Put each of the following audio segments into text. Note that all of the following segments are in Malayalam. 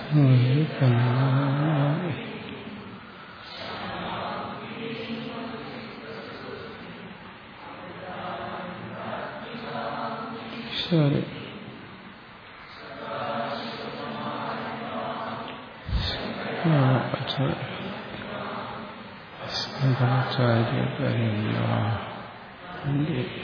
ശരി ശങ്കരാചാര്യ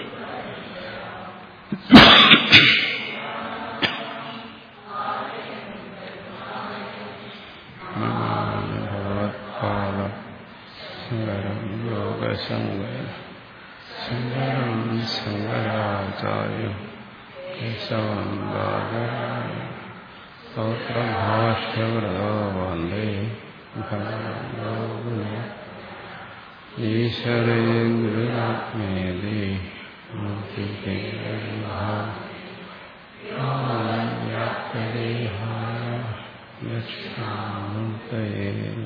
ഭഗവത്പാദ ശങ്കരം യോഗശങ്കര ശങ്കരം ശങ്കരാചാര്യ കേശവം സ്തോത്രഭാഷ്യവ്രതോ വന്ദേ ഭഗവോ ഈശ്വരേ ഗുരുരാത്മേതി വ്യാപ്തദേഹായ ലക്ഷ്മണേ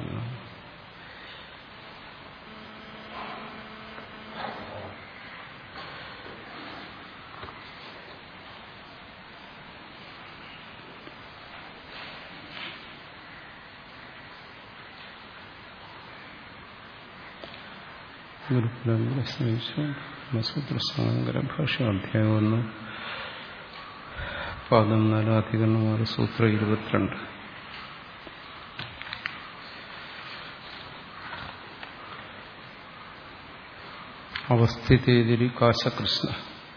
ഗുരുകുലങ്ങളെ സ്നേഹിച്ചു ബ്രഹ്മസൂത്രസാങ്കര ഭാഷ അധ്യായം ഒന്ന് പാദം നാല് അധികരണമാറ് സൂത്രം ഇരുപത്തിരണ്ട് അവസ്ഥിതേതിരി കാശകൃഷ്ണ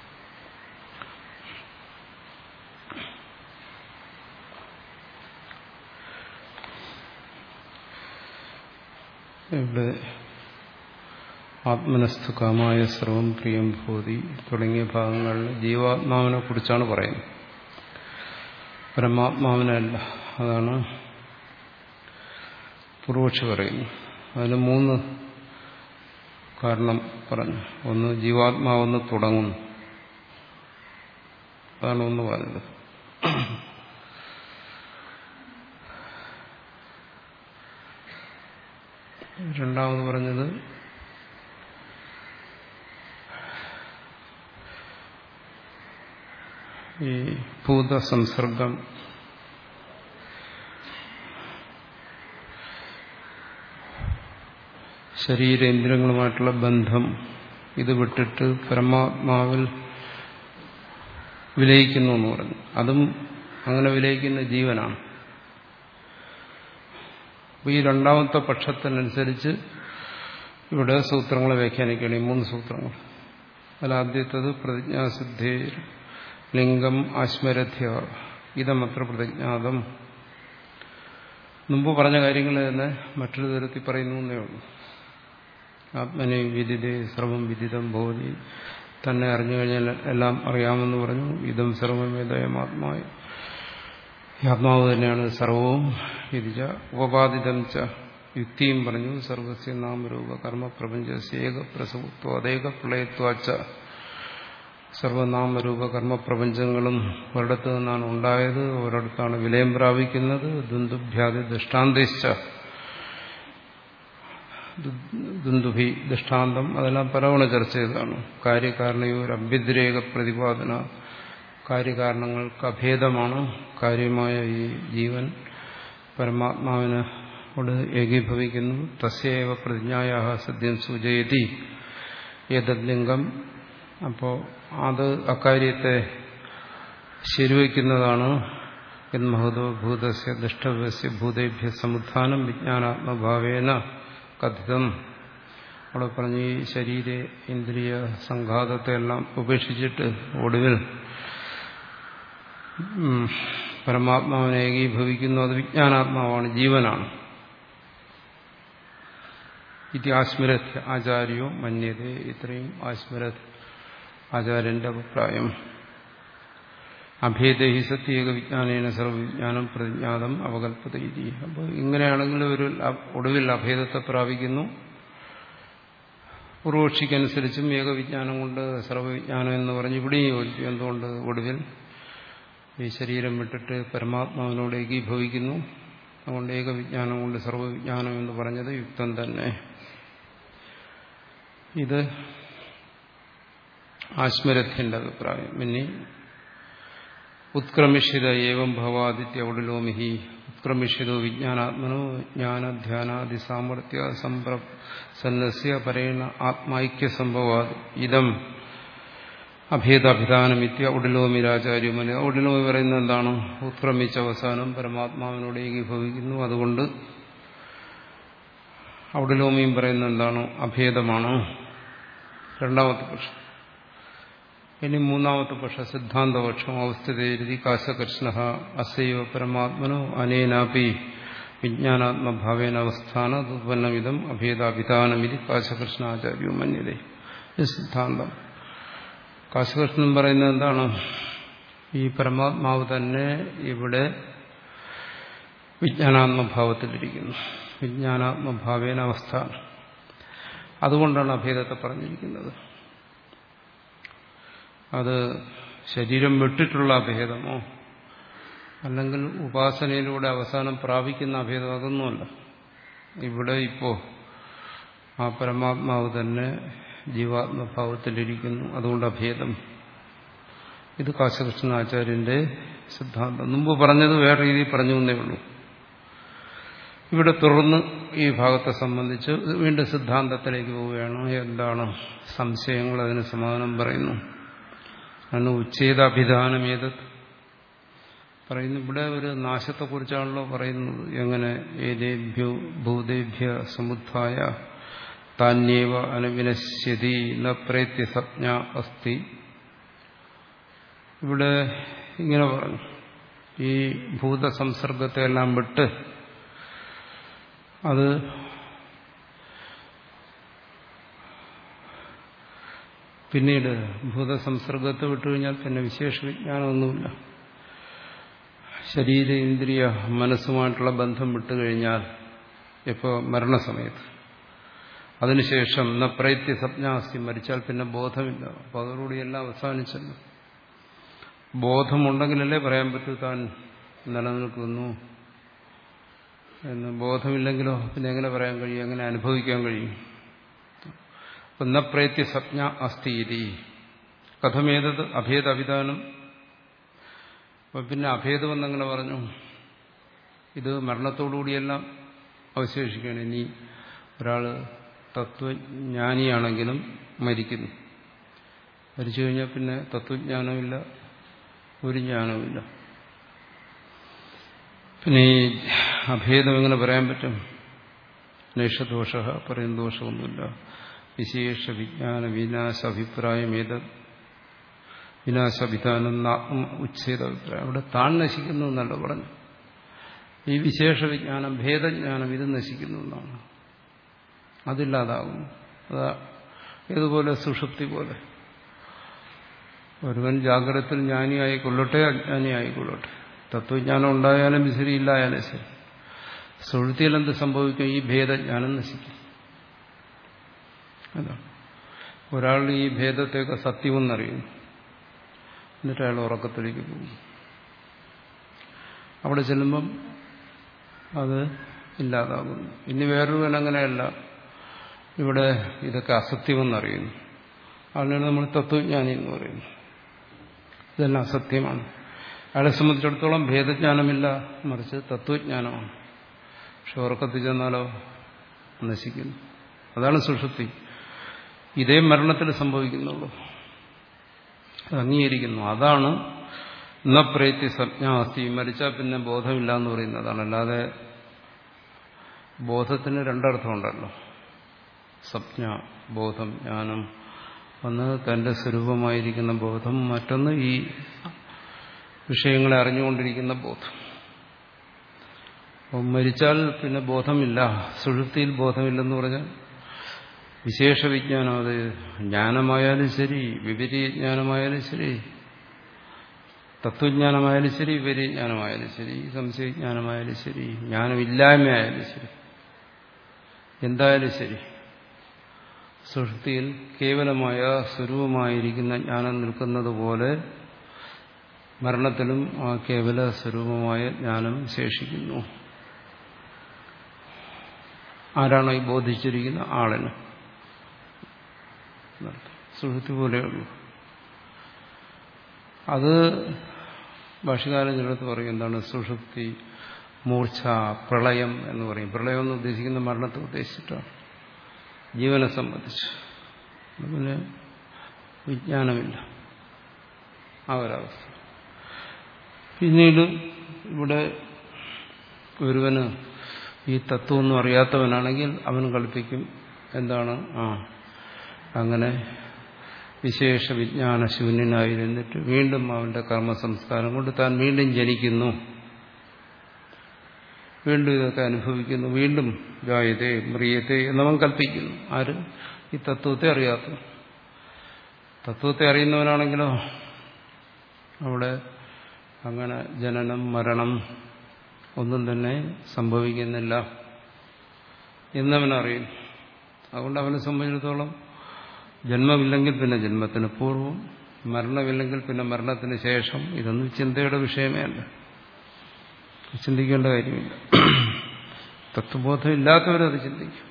ഇവിടെ ആത്മനസ്ഥ കാമായ സർവം പ്രിയം ഭൂതി തുടങ്ങിയ ഭാഗങ്ങളിൽ ജീവാത്മാവിനെ കുറിച്ചാണ് പറയുന്നത് പരമാത്മാവിനല്ല അതാണ് പൂർവക്ഷി പറയുന്നു അതിന് മൂന്ന് കാരണം പറഞ്ഞു ഒന്ന് ജീവാത്മാവെന്ന് തുടങ്ങുന്നു അതാണ് ഒന്ന് പറഞ്ഞത് രണ്ടാമത് പറഞ്ഞത് ഈ ഭൂതസംസർഗം ശരീരേന്ദ്രിയങ്ങളുമായിട്ടുള്ള ബന്ധം ഇത് വിട്ടിട്ട് പരമാത്മാവിൽ വിലയിക്കുന്നു എന്ന് പറഞ്ഞു അതും അങ്ങനെ വിലയിക്കുന്ന ജീവനാണ് അപ്പോൾ ഈ രണ്ടാമത്തെ പക്ഷത്തിനനുസരിച്ച് ഇവിടെ സൂത്രങ്ങളെ വ്യാഖ്യാനിക്കണം ഈ മൂന്ന് സൂത്രങ്ങൾ അതിലാദ്യത്തത് പ്രതിജ്ഞാസിദ്ധി ലിംഗം ആശ്മരഥ്യ ഇതമത്ര പ്രതിജ്ഞാതം മുമ്പ് പറഞ്ഞ കാര്യങ്ങൾ തന്നെ മറ്റൊരു തരത്തിൽ പറയുന്നു എന്നേ ഉള്ളൂ ആത്മനെ വിദിതേ സർവം വിദിതം ഭവതി തന്നെ അറിഞ്ഞു കഴിഞ്ഞാൽ എല്ലാം അറിയാമെന്ന് പറഞ്ഞു ഇതം സർവമേതയം ആത്മായ ആത്മാവ് തന്നെയാണ് സർവവും വിധിച്ച ഉപപാദിതം ച യുക്തിയും പറഞ്ഞു സർവസ്യ നാമരൂപ കർമ്മ പ്രപഞ്ച ഏക പ്രസവത്വ അതേക പ്രളയത്വാച്ച സർവനാമരൂപ കർമ്മപ്രപഞ്ചങ്ങളും ഒരിടത്ത് നിന്നാണ് ഉണ്ടായത് ഒരിടത്താണ് വിലയം പ്രാപിക്കുന്നത് ദുന്ദുഭ്യാതി ദൃഷ്ടാന്തിച്ച ദുന്ദുഭി ദൃഷ്ടാന്തം അതെല്ലാം പലവണ ചർച്ച ചെയ്തതാണ് കാര്യകാരണയോർ അഭ്യതിരേക പ്രതിപാദന കാര്യകാരണങ്ങൾക്ക് അഭേദമാണ് കാര്യമായ ഈ ജീവൻ പരമാത്മാവിനോട് ഏകീഭവിക്കുന്നു തസ്യവ പ്രതിജ്ഞായ സദ്യം സൂചയതി ഏതദ്ലിംഗം അപ്പോൾ അത് അക്കാര്യത്തെ ശരിവയ്ക്കുന്നതാണ് മഹതോ ഭൂതസ്യ ദുഷ്ടവ്യസ്യ ഭൂതേഭ്യ സമുത്ഥാനം വിജ്ഞാനാത്മഭാവേന കഥിതം അവിടെ പറഞ്ഞ് ഈ ശരീര ഇന്ദ്രിയ സംഘാതത്തെ എല്ലാം ഉപേക്ഷിച്ചിട്ട് ഒടുവിൽ പരമാത്മാവിനെ ഏകീഭവിക്കുന്നു അത് വിജ്ഞാനാത്മാവാണ് ജീവനാണ് ഇത് ആസ്മരത് ആചാര്യോ മന്യത ഇത്രയും ആസ്മരത് ആചാര്യന്റെ അഭിപ്രായം അഭേദഹി സത്യേക വിജ്ഞാനേന സർവവിജ്ഞാനം പ്രതിജ്ഞാതം അവകൽപ്പത ഇതി അപ്പോൾ ഇങ്ങനെയാണെങ്കിൽ ഒരു ഒടുവിൽ അഭേദത്തെ പ്രാപിക്കുന്നു പൂർവക്ഷിക്കനുസരിച്ചും ഏകവിജ്ഞാനം കൊണ്ട് സർവവിജ്ഞാനം എന്ന് പറഞ്ഞ് ഇവിടെയും യോജിച്ചു എന്തുകൊണ്ട് ഒടുവിൽ ഈ ശരീരം വിട്ടിട്ട് പരമാത്മാവിനോട് ഏകീഭവിക്കുന്നു അതുകൊണ്ട് ഏകവിജ്ഞാനം കൊണ്ട് സർവവിജ്ഞാനം എന്ന് പറഞ്ഞത് യുക്തം തന്നെ ഇത് ആശ്മരഥ്യന്റെ അഭിപ്രായം ഇനി ഉത്ക്രമിഷിത ഏവം ഭവാദിത്യ ഉടലോമിഹി ഉത്ക്രമിഷ്യതോ വിജ്ഞാനാത്മനോ ജ്ഞാനധ്യാനാദി സാമർത്ഥ്യ സമ്പ്രസന്നസ്യ പരേണ ആത്മൈക്യ സംഭവാദി ഇതം അഭേദാഭിധാനമിത്യ ഉടലോമിരാചാര്യമന ഉടലോമി പറയുന്നത് എന്താണ് ഉത്ക്രമിച്ച അവസാനം പരമാത്മാവിനോട് ഏകീഭവിക്കുന്നു അതുകൊണ്ട് ഔഡലോമിയും പറയുന്നത് എന്താണ് അഭേദമാണ് രണ്ടാമത്തെ പക്ഷം ഇനി മൂന്നാമത്തെ പക്ഷം സിദ്ധാന്തപക്ഷം അവസ്ഥിതേരി കാശകൃഷ്ണ അസൈവ പരമാത്മനോ അനേനാപി വിജ്ഞാനാത്മഭാവേന അവസ്ഥാന ഉത്പന്നമിതം അഭേദാഭിധാനമിതി കാശകൃഷ്ണാചാര്യോ മന്യതേ ഇത് സിദ്ധാന്തം കാശകൃഷ്ണൻ പറയുന്നത് എന്താണ് ഈ പരമാത്മാവ് തന്നെ ഇവിടെ വിജ്ഞാനാത്മഭാവത്തിലിരിക്കുന്നു വിജ്ഞാനാത്മഭാവേന അവസ്ഥ അതുകൊണ്ടാണ് അഭേദത്തെ പറഞ്ഞിരിക്കുന്നത് അത് ശരീരം വിട്ടിട്ടുള്ള അഭേദമോ അല്ലെങ്കിൽ ഉപാസനയിലൂടെ അവസാനം പ്രാപിക്കുന്ന അഭേദം അതൊന്നുമല്ല ഇവിടെ ഇപ്പോ ആ പരമാത്മാവ് തന്നെ ജീവാത്മഭാവത്തിലിരിക്കുന്നു അതുകൊണ്ട് അഭേദം ഇത് കാശകൃഷ്ണാചാര്യന്റെ സിദ്ധാന്തം മുമ്പ് പറഞ്ഞത് വേറെ രീതിയിൽ പറഞ്ഞു എന്നേ ഉള്ളൂ ഇവിടെ തുടർന്ന് ഈ ഭാഗത്തെ സംബന്ധിച്ച് വീണ്ടും സിദ്ധാന്തത്തിലേക്ക് പോവുകയാണ് എന്താണ് സംശയങ്ങൾ അതിന് സമാധാനം പറയുന്നു അന്ന് ഉച്ഛേദാഭിധാനം ഏതത് പറയുന്നു ഇവിടെ ഒരു നാശത്തെക്കുറിച്ചാണല്ലോ പറയുന്നത് എങ്ങനെ ഏതേഭ്യോ ഭൂതേഭ്യ സമുദ്ധായ താന്യേവ അനുവിനശ്യതി ന പ്രേത്യ സജ്ഞ അസ്തി ഇവിടെ ഇങ്ങനെ പറഞ്ഞു ഈ ഭൂതസംസർഗത്തെ എല്ലാം വിട്ട് അത് പിന്നീട് ഭൂതസംസർഗത്തെ വിട്ടുകഴിഞ്ഞാൽ പിന്നെ വിശേഷ വിജ്ഞാനമൊന്നുമില്ല ശരീര ഇന്ദ്രിയ മനസ്സുമായിട്ടുള്ള ബന്ധം വിട്ടുകഴിഞ്ഞാൽ ഇപ്പോൾ മരണസമയത്ത് അതിനുശേഷം ന പ്രൈത്യ സപ്നാസ്തി മരിച്ചാൽ പിന്നെ ബോധമില്ല അപ്പോൾ അതോടുകൂടി എല്ലാം അവസാനിച്ചല്ലോ ബോധമുണ്ടെങ്കിലല്ലേ പറയാൻ പറ്റൂ താൻ നിലനിൽക്കുന്നു എന്ന് ബോധമില്ലെങ്കിലോ പിന്നെ എങ്ങനെ പറയാൻ കഴിയും എങ്ങനെ അനുഭവിക്കാൻ കഴിയും അപ്പം ന പ്രേത്യ സപ്ന അസ്ഥീതി കഥമേതത് അഭേദ അഭിധാനം അപ്പം പിന്നെ അഭേദം എന്നങ്ങനെ പറഞ്ഞു ഇത് മരണത്തോടുകൂടിയെല്ലാം അവശേഷിക്കുകയാണ് ഇനി ഒരാൾ തത്വജ്ഞാനിയാണെങ്കിലും മരിക്കുന്നു മരിച്ചു കഴിഞ്ഞാൽ പിന്നെ തത്വജ്ഞാനമില്ല ഒരു ജ്ഞാനവുമില്ല പിന്നെ ഈ അഭേദം എങ്ങനെ പറയാൻ പറ്റും നൈഷദോഷ പറയുന്ന ദോഷമൊന്നുമില്ല വിശേഷ വിജ്ഞാന വിനാശ അഭിപ്രായം ഏത് വിനാശവിധാനം ഉച്ഛേദ അഭിപ്രായം അവിടെ താൻ നശിക്കുന്നു എന്നല്ല പറഞ്ഞു ഈ വിശേഷ വിജ്ഞാനം ഭേദജ്ഞാനം ഇത് നശിക്കുന്നു എന്നാണ് അതില്ലാതാകുന്നു അതാ ഏതുപോലെ സുഷുപ്തി പോലെ ഒരുവൻ ജാഗ്രതത്തിൽ ജ്ഞാനിയായിക്കൊള്ളട്ടെ അജ്ഞാനിയായിക്കൊള്ളട്ടെ തത്വജ്ഞാനം ഉണ്ടായാലും ശരി ഇല്ലായാലും ശരി സുഹൃത്തിയിൽ എന്ത് സംഭവിക്കും ഈ ഭേദജ്ഞാനം നശിക്കും അതാണ് ഒരാൾ ഈ ഭേദത്തെയൊക്കെ സത്യമെന്നറിയുന്നു എന്നിട്ട് അയാൾ ഉറക്കത്തിലേക്ക് പോകും അവിടെ ചെല്ലുമ്പം അത് ഇല്ലാതാകുന്നു ഇനി വേറൊരുവൻ അങ്ങനെയല്ല ഇവിടെ ഇതൊക്കെ അസത്യമെന്നറിയുന്നു അതിനാണ് നമ്മൾ തത്വജ്ഞാനി എന്ന് പറയുന്നു ഇതെല്ലാം അസത്യമാണ് അയാളെ സംബന്ധിച്ചിടത്തോളം ഭേദജ്ഞാനമില്ല മറിച്ച് തത്വജ്ഞാനമാണ് പക്ഷെ ഉറക്കത്തിൽ ചെന്നാലോ നശിക്കുന്നു അതാണ് സുഷുപ്തി ഇതേ മരണത്തിൽ സംഭവിക്കുന്നുള്ളൂ അത് അംഗീകരിക്കുന്നു അതാണ് ന പ്രേത്തി സജ്ഞാസ്തി മരിച്ചാൽ പിന്നെ ബോധമില്ല എന്ന് പറയുന്നതാണ് അല്ലാതെ ബോധത്തിന് രണ്ടർത്ഥമുണ്ടല്ലോ സപ്ഞ ബോധം ജ്ഞാനം ഒന്ന് തന്റെ സ്വരൂപമായിരിക്കുന്ന ബോധം മറ്റൊന്ന് ഈ വിഷയങ്ങളെ അറിഞ്ഞുകൊണ്ടിരിക്കുന്ന ബോധം അപ്പം മരിച്ചാൽ പിന്നെ ബോധമില്ല സുഷുപ്തിയിൽ ബോധമില്ലെന്ന് പറഞ്ഞാൽ വിശേഷ വിജ്ഞാനം അത് ജ്ഞാനമായാലും ശരി വിപരീയ ജ്ഞാനമായാലും ശരി തത്വജ്ഞാനമായാലും ശരി വിപരീയ ജ്ഞാനമായാലും ശരി സംശയജ്ഞാനമായാലും ശരി ജ്ഞാനമില്ലായ്മയായാലും ശരി എന്തായാലും ശരി സുഷുപ്തിയിൽ കേവലമായ സ്വരൂപമായിരിക്കുന്ന ജ്ഞാനം നിൽക്കുന്നത് പോലെ മരണത്തിലും ആ കേവല സ്വരൂപമായ ജ്ഞാനം ശേഷിക്കുന്നു ആരാണോ ഈ ബോധിച്ചിരിക്കുന്ന ആളിന് സുഹൃത്തി പോലെയുള്ളൂ അത് ഭാഷകാരൻ ചിലടത്ത് പറയും എന്താണ് സുഷുപ്തി മൂർച്ഛ പ്രളയം എന്ന് പറയും പ്രളയം എന്ന് ഉദ്ദേശിക്കുന്ന മരണത്തെ ഉദ്ദേശിച്ചിട്ടാണ് ജീവനെ സംബന്ധിച്ച് പിന്നെ വിജ്ഞാനമില്ല ആ ഒരവസ്ഥ പിന്നീട് ഇവിടെ ഒരുവന് ഈ തത്വമൊന്നും അറിയാത്തവനാണെങ്കിൽ അവൻ കൽപ്പിക്കും എന്താണ് ആ അങ്ങനെ വിശേഷ വിജ്ഞാന ശൂന്യനായിരുന്നിട്ട് വീണ്ടും അവന്റെ കർമ്മ സംസ്കാരം കൊണ്ട് താൻ വീണ്ടും ജനിക്കുന്നു വീണ്ടും ഇതൊക്കെ അനുഭവിക്കുന്നു വീണ്ടും ജായതേ മ്രിയത്തെ എന്നവൻ കൽപ്പിക്കുന്നു ആര് ഈ തത്വത്തെ അറിയാത്ത തത്വത്തെ അറിയുന്നവനാണെങ്കിലോ അവിടെ അങ്ങനെ ജനനം മരണം ഒന്നും തന്നെ സംഭവിക്കുന്നില്ല എന്നവനറിയും അതുകൊണ്ട് അവനെ സംബന്ധിച്ചിടത്തോളം ജന്മമില്ലെങ്കിൽ പിന്നെ ജന്മത്തിന് പൂർവ്വം മരണമില്ലെങ്കിൽ പിന്നെ മരണത്തിന് ശേഷം ഇതൊന്നും ചിന്തയുടെ വിഷയമേ അല്ല ചിന്തിക്കേണ്ട കാര്യമില്ല തത്വബോധം ഇല്ലാത്തവരത് ചിന്തിക്കും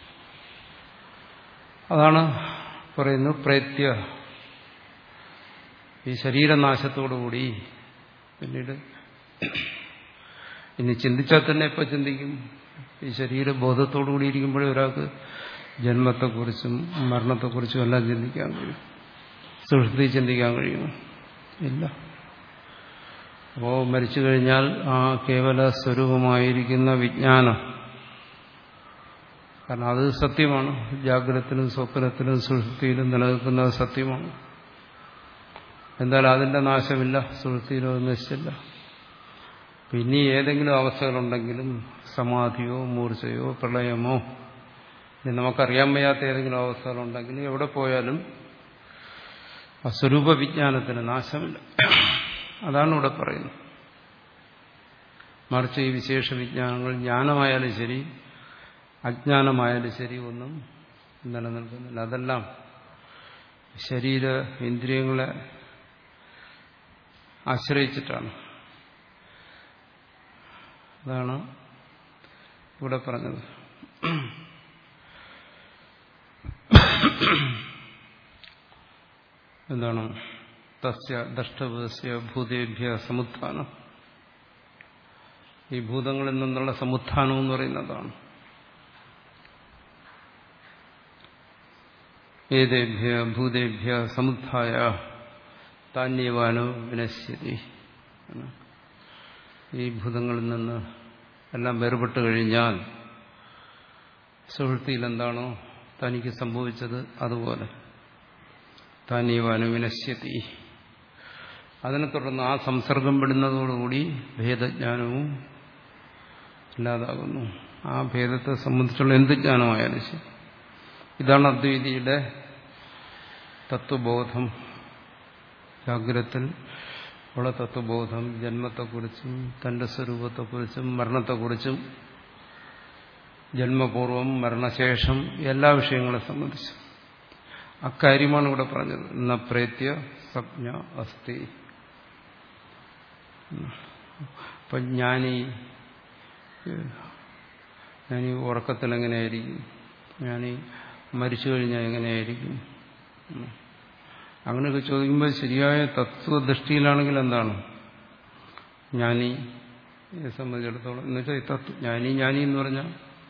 അതാണ് പറയുന്നത് പ്രേത്യ ഈ ശരീരനാശത്തോടുകൂടി പിന്നീട് ഇനി ചിന്തിച്ചാൽ തന്നെ എപ്പോൾ ചിന്തിക്കും ഈ ശരീരബോധത്തോടുകൂടി ഇരിക്കുമ്പോഴേ ഒരാൾക്ക് ജന്മത്തെക്കുറിച്ചും മരണത്തെക്കുറിച്ചും എല്ലാം ചിന്തിക്കാൻ കഴിയും സുഹൃത്തി ചിന്തിക്കാൻ കഴിയുമോ ഇല്ല അപ്പോൾ മരിച്ചു കഴിഞ്ഞാൽ ആ കേവല സ്വരൂപമായിരിക്കുന്ന വിജ്ഞാനം കാരണം അത് സത്യമാണ് ജാഗ്രതത്തിലും സ്വപ്നത്തിലും സുഹൃത്തിയിലും നിലനിൽക്കുന്നത് സത്യമാണ് എന്തായാലും അതിന്റെ നാശമില്ല സുഹൃത്തിയിലോ നശിച്ചില്ല പിന്നെ ഏതെങ്കിലും അവസ്ഥകളുണ്ടെങ്കിലും സമാധിയോ മൂർച്ചയോ പ്രളയമോ ഇനി നമുക്കറിയാൻ വയ്യാത്ത ഏതെങ്കിലും അവസ്ഥകളുണ്ടെങ്കിലും എവിടെ പോയാലും ആ സ്വരൂപ വിജ്ഞാനത്തിന് നാശമില്ല അതാണ് ഇവിടെ പറയുന്നത് മറിച്ച് ഈ വിശേഷ വിജ്ഞാനങ്ങൾ ജ്ഞാനമായാലും ശരി അജ്ഞാനമായാലും ശരി ഒന്നും നിലനിൽക്കുന്നില്ല അതെല്ലാം ശരീര ഇന്ദ്രിയങ്ങളെ ആശ്രയിച്ചിട്ടാണ് അതാണ് ഇവിടെ പറഞ്ഞത് എന്താണ് തസ്യ ദഷ്ടവസ്യ ഭൂതേഭ്യ സമുത്ഥാനം ഈ ഭൂതങ്ങളിൽ നിന്നുള്ള സമുത്ഥാനം എന്ന് പറയുന്നതാണ് ഏതേഭ്യ ഭൂതേഭ്യ സമുദ്ധായ താന്യവാനോ വിനശ്യതി ഈ ഭൂതങ്ങളിൽ നിന്ന് എല്ലാം വേർപെട്ട് കഴിഞ്ഞാൽ സുഹൃത്തിയിൽ എന്താണോ തനിക്ക് സംഭവിച്ചത് അതുപോലെ താനീവാനു വിനശ്യതി അതിനെ തുടർന്ന് ആ സംസർഗം പെടുന്നതോടുകൂടി ഭേദജ്ഞാനവും ഇല്ലാതാകുന്നു ആ ഭേദത്തെ സംബന്ധിച്ചുള്ള എന്ത് ജ്ഞാനമായാലും ശരി ഇതാണ് അദ്വൈതിയുടെ തത്വബോധം ജാഗ്രത്തിൽ ഉള്ള തത്വബോധം ജന്മത്തെക്കുറിച്ചും തന്റെ സ്വരൂപത്തെക്കുറിച്ചും മരണത്തെക്കുറിച്ചും ജന്മപൂർവം മരണശേഷം എല്ലാ വിഷയങ്ങളെ സംബന്ധിച്ചും അക്കാര്യമാണ് ഇവിടെ പറഞ്ഞത് എന്ന പ്രേത്യ സജ്ഞ അസ്ഥി അപ്പൊ ഞാനീ ഞാനീ ഉറക്കത്തിൽ എങ്ങനെയായിരിക്കും ഞാനീ മരിച്ചു കഴിഞ്ഞാൽ എങ്ങനെയായിരിക്കും അങ്ങനെയൊക്കെ ചോദിക്കുമ്പോൾ ശരിയായ തത്വദൃഷ്ടിയിലാണെങ്കിൽ എന്താണ് ജ്ഞാനി സംബന്ധിച്ചിടത്തോളം എന്ന് വെച്ചാൽ തത്വ ജ്ഞാനി ജ്ഞാനി എന്ന് പറഞ്ഞാൽ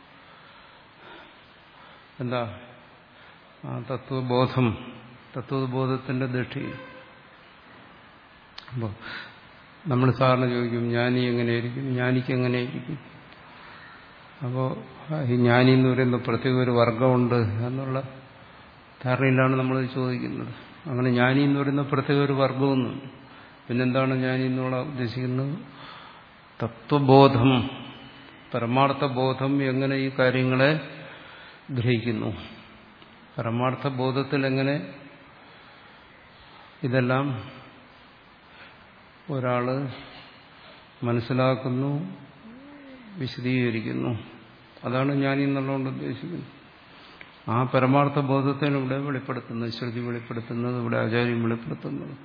എന്താ ആ തത്വബോധം തത്വബോധത്തിന്റെ ദൃഷ്ടി അപ്പോൾ നമ്മൾ സാറിന് ചോദിക്കും ജ്ഞാനി എങ്ങനെയായിരിക്കും ജ്ഞാനിക്ക് എങ്ങനെയായിരിക്കും അപ്പോൾ ഈ ജ്ഞാനി എന്ന് പറയുന്ന പ്രത്യേക ഒരു വർഗമുണ്ട് എന്നുള്ള ധാരണയിലാണ് നമ്മൾ ചോദിക്കുന്നത് അങ്ങനെ ജ്ഞാനി എന്ന് പറയുന്ന പ്രത്യേക ഒരു വർഗമൊന്നുമില്ല പിന്നെന്താണ് ജ്ഞാനി എന്നുള്ള ഉദ്ദേശിക്കുന്നത് തത്വബോധം പരമാർത്ഥ ബോധം എങ്ങനെ ഈ കാര്യങ്ങളെ ഗ്രഹിക്കുന്നു പരമാർത്ഥ ബോധത്തിൽ എങ്ങനെ ഇതെല്ലാം ഒരാള് മനസ്സിലാക്കുന്നു വിശദീകരിക്കുന്നു അതാണ് ഞാൻ എന്നുള്ളതുകൊണ്ട് ഉദ്ദേശിക്കുന്നത് ആ പരമാർത്ഥ ബോധത്തിന് ഇവിടെ വെളിപ്പെടുത്തുന്നത് ശ്രുതി വെളിപ്പെടുത്തുന്നത് ഇവിടെ ആചാര്യം വെളിപ്പെടുത്തുന്നത്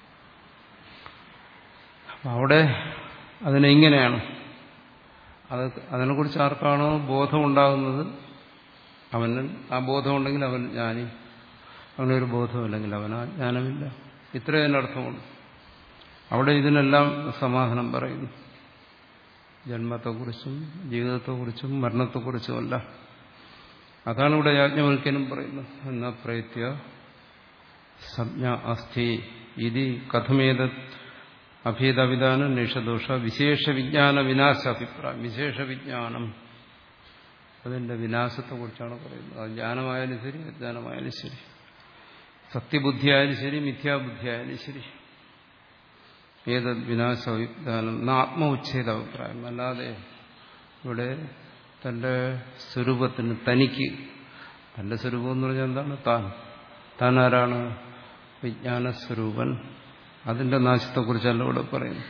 അവിടെ അതിനെങ്ങനെയാണ് അത് അതിനെക്കുറിച്ച് ആർക്കാണോ ബോധം ഉണ്ടാകുന്നത് അവന് ആ ബോധമുണ്ടെങ്കിൽ അവൻ ജ്ഞാനി അവനൊരു ബോധമില്ലെങ്കിൽ അവന് ആ ജ്ഞാനമില്ല ഇത്രയും അർത്ഥമുണ്ട് അവിടെ ഇതിനെല്ലാം സമാധാനം പറയുന്നു ജന്മത്തെക്കുറിച്ചും ജീവിതത്തെക്കുറിച്ചും മരണത്തെക്കുറിച്ചുമല്ല അതാണ് ഇവിടെ യാജ്ഞവൽക്കനും പറയുന്നത് എന്ന പ്രയത്യ സംജ്ഞ അസ്ഥി ഇതി കഥമേത അഭേദവിധാന നിഷദോഷ വിശേഷ വിജ്ഞാന വിനാശ അഭിപ്രായം വിശേഷ വിജ്ഞാനം അതിന്റെ വിനാശത്തെക്കുറിച്ചാണ് പറയുന്നത് അത് ജ്ഞാനമായാലും ശരി അജ്ഞാനമായാലും ശരി സത്യബുദ്ധിയായാലും ശരി മിഥ്യാബുദ്ധിയായാലും ശരി ഏതത് വിനാശ അഭിപ്രായം ആത്മ ഉച്ഛേദ അഭിപ്രായം അല്ലാതെ ഇവിടെ തന്റെ സ്വരൂപത്തിന് തനിക്ക് തന്റെ സ്വരൂപം എന്ന് പറഞ്ഞാൽ എന്താണ് താൻ താൻ ആരാണ് വിജ്ഞാനസ്വരൂപൻ അതിന്റെ നാശത്തെക്കുറിച്ചല്ല ഇവിടെ പറയുന്നു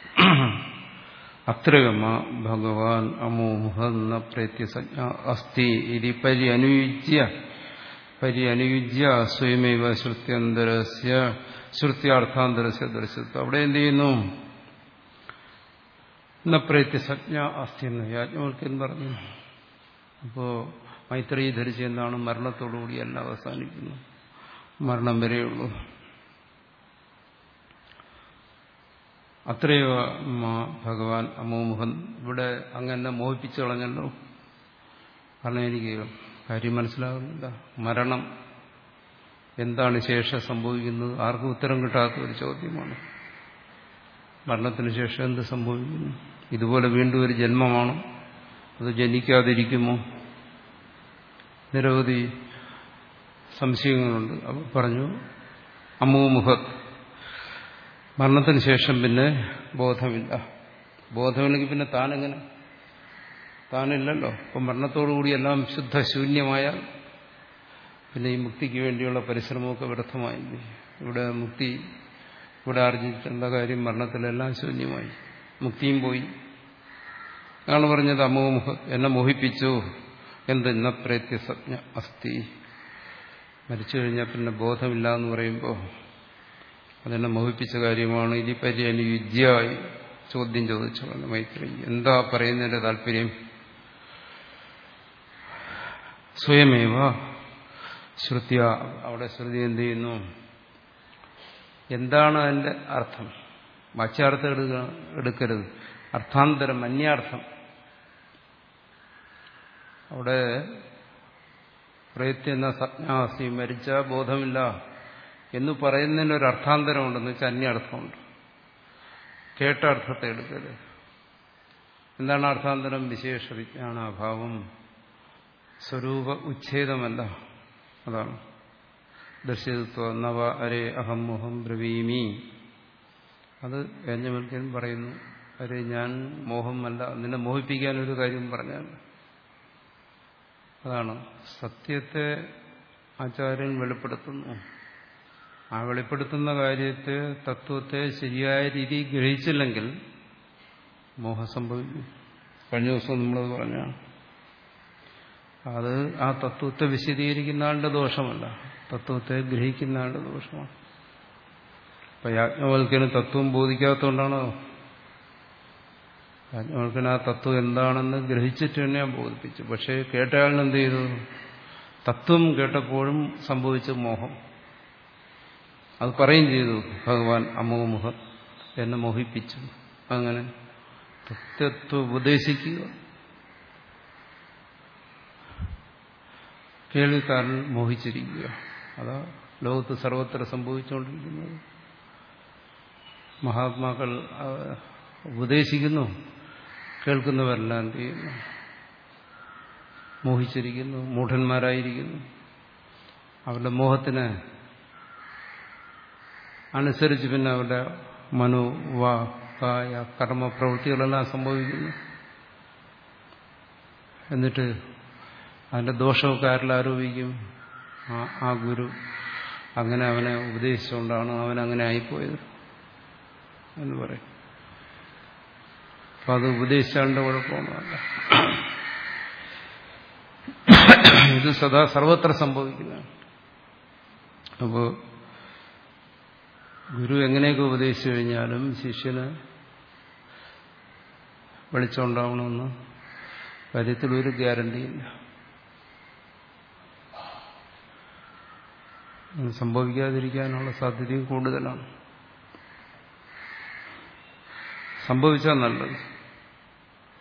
അത്രയമ്മ ഭഗവാൻ അമോഹ എന്ന പ്രത്യസജ്ഞ അസ്ഥി ഇത് പരി അനുയുജ്യ പരി അനുയുജ്യ സ്വയമേവ ശ്രുത്യന്തരസ്യ ശ്രുത്യാർത്ഥാന്തരസ്യ ദർശിത്വം അവിടെ എന്ത് ചെയ്യുന്നു എന്ന പ്രത്യസജ്ഞ അസ്ഥി എന്ന് യാജ്ഞവൽക്കൻ പറഞ്ഞു അപ്പോ മൈത്രി ധരിച്ച് എന്താണ് മരണത്തോടുകൂടി എല്ലാം അവസാനിക്കുന്നു മരണം വരെയുള്ളൂ അത്രയോ ഭഗവാൻ അമോമുഖൻ ഇവിടെ അങ്ങനെ മോഹിപ്പിച്ചു കളഞ്ഞല്ലോ കാരണം എനിക്ക് കാര്യം മനസ്സിലാകുന്നില്ല മരണം എന്താണ് ശേഷം സംഭവിക്കുന്നത് ആർക്കും ഉത്തരം കിട്ടാത്ത ഒരു ചോദ്യമാണ് മരണത്തിന് ശേഷം എന്ത് സംഭവിക്കുന്നു ഇതുപോലെ വീണ്ടും ഒരു ജന്മമാണോ അത് ജനിക്കാതിരിക്കുമോ നിരവധി സംശയങ്ങളുണ്ട് അപ്പോൾ പറഞ്ഞു അമോമുഖത്ത് മരണത്തിന് ശേഷം പിന്നെ ബോധമില്ല ബോധമില്ലെങ്കിൽ പിന്നെ താനെങ്ങനെ താനില്ലല്ലോ അപ്പം മരണത്തോടുകൂടി എല്ലാം ശുദ്ധശൂന്യമായാൽ പിന്നെ ഈ മുക്തിക്ക് വേണ്ടിയുള്ള പരിശ്രമമൊക്കെ വ്യർത്ഥമായില്ലേ ഇവിടെ മുക്തി ഇവിടെ ആർജിച്ചിട്ടുള്ള കാര്യം മരണത്തിലെല്ലാം ശൂന്യമായി മുക്തിയും പോയി ആണ് പറഞ്ഞത് അമോമുഖ എന്നെ മോഹിപ്പിച്ചു എന്തെന്ന പ്രത്യസജ്ഞ അസ്ഥി മരിച്ചു കഴിഞ്ഞാൽ പിന്നെ ബോധമില്ല എന്ന് പറയുമ്പോൾ അതെന്നെ മോഹിപ്പിച്ച കാര്യമാണ് ഇനി പര്യന് യുദ്ധ്യമായി ചോദ്യം ചോദിച്ചു മൈത്രി എന്താ പറയുന്നതിന്റെ താല്പര്യം സ്വയമേവ ശ്രുത്യ അവിടെ ശ്രുതി എന്ത് ചെയ്യുന്നു എന്താണ് അതിന്റെ അർത്ഥം വാച്യാർത്ഥം എടുക്ക എടുക്കരുത് അർത്ഥാന്തരം അന്യാർത്ഥം അവിടെ പ്രയത്ന സജ്ഞാസി മരിച്ച ബോധമില്ല എന്ന് പറയുന്നതിന് ഒരു അർത്ഥാന്തരമുണ്ടെന്ന് വെച്ചാൽ അന്യർത്ഥമുണ്ട് കേട്ട അർത്ഥത്തെ എടുക്കരുത് എന്താണ് അർത്ഥാന്തരം വിശേഷ വിജ്ഞാനാഭാവം സ്വരൂപ ഉച്ഛേദമല്ല അതാണ് ദർശിത്വ നവ അരേ അഹം മോഹം ബ്രവീമി അത് യജ്ഞവൽക്കൻ പറയുന്നു അരെ ഞാൻ മോഹമല്ല നിന്നെ മോഹിപ്പിക്കാൻ ഒരു കാര്യം പറഞ്ഞാൽ അതാണ് സത്യത്തെ ആചാര്യൻ വെളിപ്പെടുത്തുന്നു ആ വെളിപ്പെടുത്തുന്ന കാര്യത്തെ തത്വത്തെ ശരിയായ രീതിയിൽ ഗ്രഹിച്ചില്ലെങ്കിൽ മോഹം സംഭവിക്കും കഴിഞ്ഞ ദിവസം നമ്മളത് പറഞ്ഞാണ് അത് ആ തത്വത്തെ വിശദീകരിക്കുന്ന ആളുടെ ദോഷമല്ല തത്വത്തെ ഗ്രഹിക്കുന്ന ആളുടെ ദോഷമാണ് ഇപ്പൊ യാജ്ഞവൽക്കന് തത്വം ബോധിക്കാത്തതുകൊണ്ടാണോ യാജ്ഞവൽക്കന് ആ തത്വം എന്താണെന്ന് ഗ്രഹിച്ചിട്ട് തന്നെ ഞാൻ ബോധിപ്പിച്ചു പക്ഷേ കേട്ടയാളിന് എന്ത് ചെയ്തു തത്വം കേട്ടപ്പോഴും സംഭവിച്ച മോഹം അത് പറയും ചെയ്തു ഭഗവാൻ അമോമുഖ എന്നെ മോഹിപ്പിച്ചു അങ്ങനെ തത്വത്വ ഉപദേശിക്കുക കേൾവിക്കാരൻ മോഹിച്ചിരിക്കുക അതാ ലോകത്ത് സർവത്ര സംഭവിച്ചുകൊണ്ടിരിക്കുന്നത് മഹാത്മാക്കൾ ഉപദേശിക്കുന്നു കേൾക്കുന്നവരെല്ലാം എന്ത് ചെയ്യുന്നു മോഹിച്ചിരിക്കുന്നു മൂഢന്മാരായിരിക്കുന്നു അവരുടെ മോഹത്തിന് അനുസരിച്ച് പിന്നെ അവരുടെ മനോ വാ കായ കർമ്മ പ്രവൃത്തികളെല്ലാം സംഭവിക്കുന്നു എന്നിട്ട് അതിന്റെ ദോഷമൊക്കെ ആരിൽ ആരോപിക്കും ആ ആ ഗുരു അങ്ങനെ അവനെ ഉപദേശിച്ചുകൊണ്ടാണ് അവൻ അങ്ങനെ ആയിപ്പോയത് എന്ന് പറയും അപ്പൊ അത് ഉപദേശിച്ചാണ്ട് കുഴപ്പമൊന്നുമല്ല ഇത് സദാ സർവത്ര സംഭവിക്കുന്നതാണ് അപ്പോൾ ഗുരു എങ്ങനെയൊക്കെ ഉപദേശിച്ചു കഴിഞ്ഞാലും ശിഷ്യന് വെളിച്ചമുണ്ടാവണമെന്ന് കാര്യത്തിലൊരു ഗ്യാരണ്ടിയില്ല സംഭവിക്കാതിരിക്കാനുള്ള സാധ്യതയും കൂടുതലാണ് സംഭവിച്ചാൽ നല്ലത്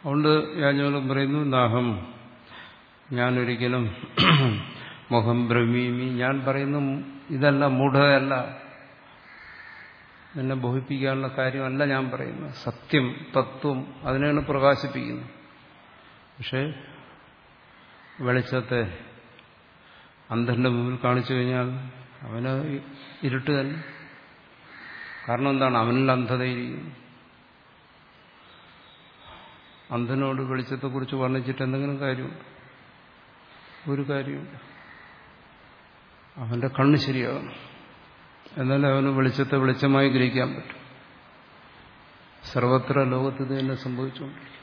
അതുകൊണ്ട് യാജ്ഞവലം പറയുന്നു നാഹം ഞാനൊരിക്കലും മുഖം ബ്രഹ്മീമി ഞാൻ പറയുന്നു ഇതല്ല മൂഢതയല്ല എന്നെ ബോധിപ്പിക്കാനുള്ള കാര്യമല്ല ഞാൻ പറയുന്നത് സത്യം തത്വം അതിനെയാണ് പ്രകാശിപ്പിക്കുന്നത് പക്ഷേ വെളിച്ചത്തെ അന്ധന്റെ മുമ്പിൽ കാണിച്ചു കഴിഞ്ഞാൽ അവന് ഇരുട്ട് തന്നെ കാരണം എന്താണ് അവനിൽ അന്ധതയിരിക്കുന്നു അന്ധനോട് വെളിച്ചത്തെക്കുറിച്ച് വർണ്ണിച്ചിട്ട് എന്തെങ്കിലും കാര്യമുണ്ട് ഒരു കാര്യമുണ്ട് അവന്റെ കണ്ണ് ശരിയാകണം എന്നാലേ അവന് വെളിച്ചത്തെ വെളിച്ചമായി ഗ്രഹിക്കാൻ പറ്റും സർവത്ര ലോകത്ത് ഇത് തന്നെ സംഭവിച്ചുകൊണ്ടിരിക്കും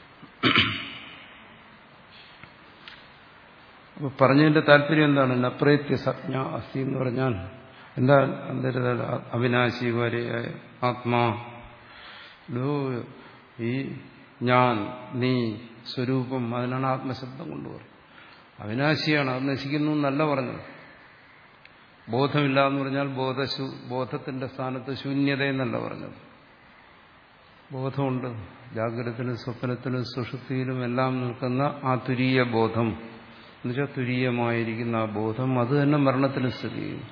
അപ്പൊ പറഞ്ഞതിന്റെ താല്പര്യം എന്താണ് നപ്രേത്യ സജ്ഞ അസ്ഥി എന്ന് പറഞ്ഞാൽ എന്താ അന്തരതല അവിനാശി വരെയായ ആത്മാ ലോ ഈ ഞാൻ നീ സ്വരൂപം അതിനാണ് ആത്മശബ്ദം കൊണ്ടുപോകുന്നത് അവിനാശിയാണ് അത് നശിക്കുന്നു എന്നല്ല പറഞ്ഞത് ബോധമില്ല എന്ന് പറഞ്ഞാൽ ബോധശു ബോധത്തിന്റെ സ്ഥാനത്ത് ശൂന്യത എന്നല്ല പറഞ്ഞത് ബോധമുണ്ട് ജാഗ്രതത്തിലും സ്വപ്നത്തിലും സുഷുപ്തിയിലും എല്ലാം നിൽക്കുന്ന ആ തുരീയ ബോധം എന്നുവെച്ചാൽ തുരീയമായിരിക്കുന്ന ആ ബോധം അത് തന്നെ മരണത്തിന് സ്ഥിതി ചെയ്യും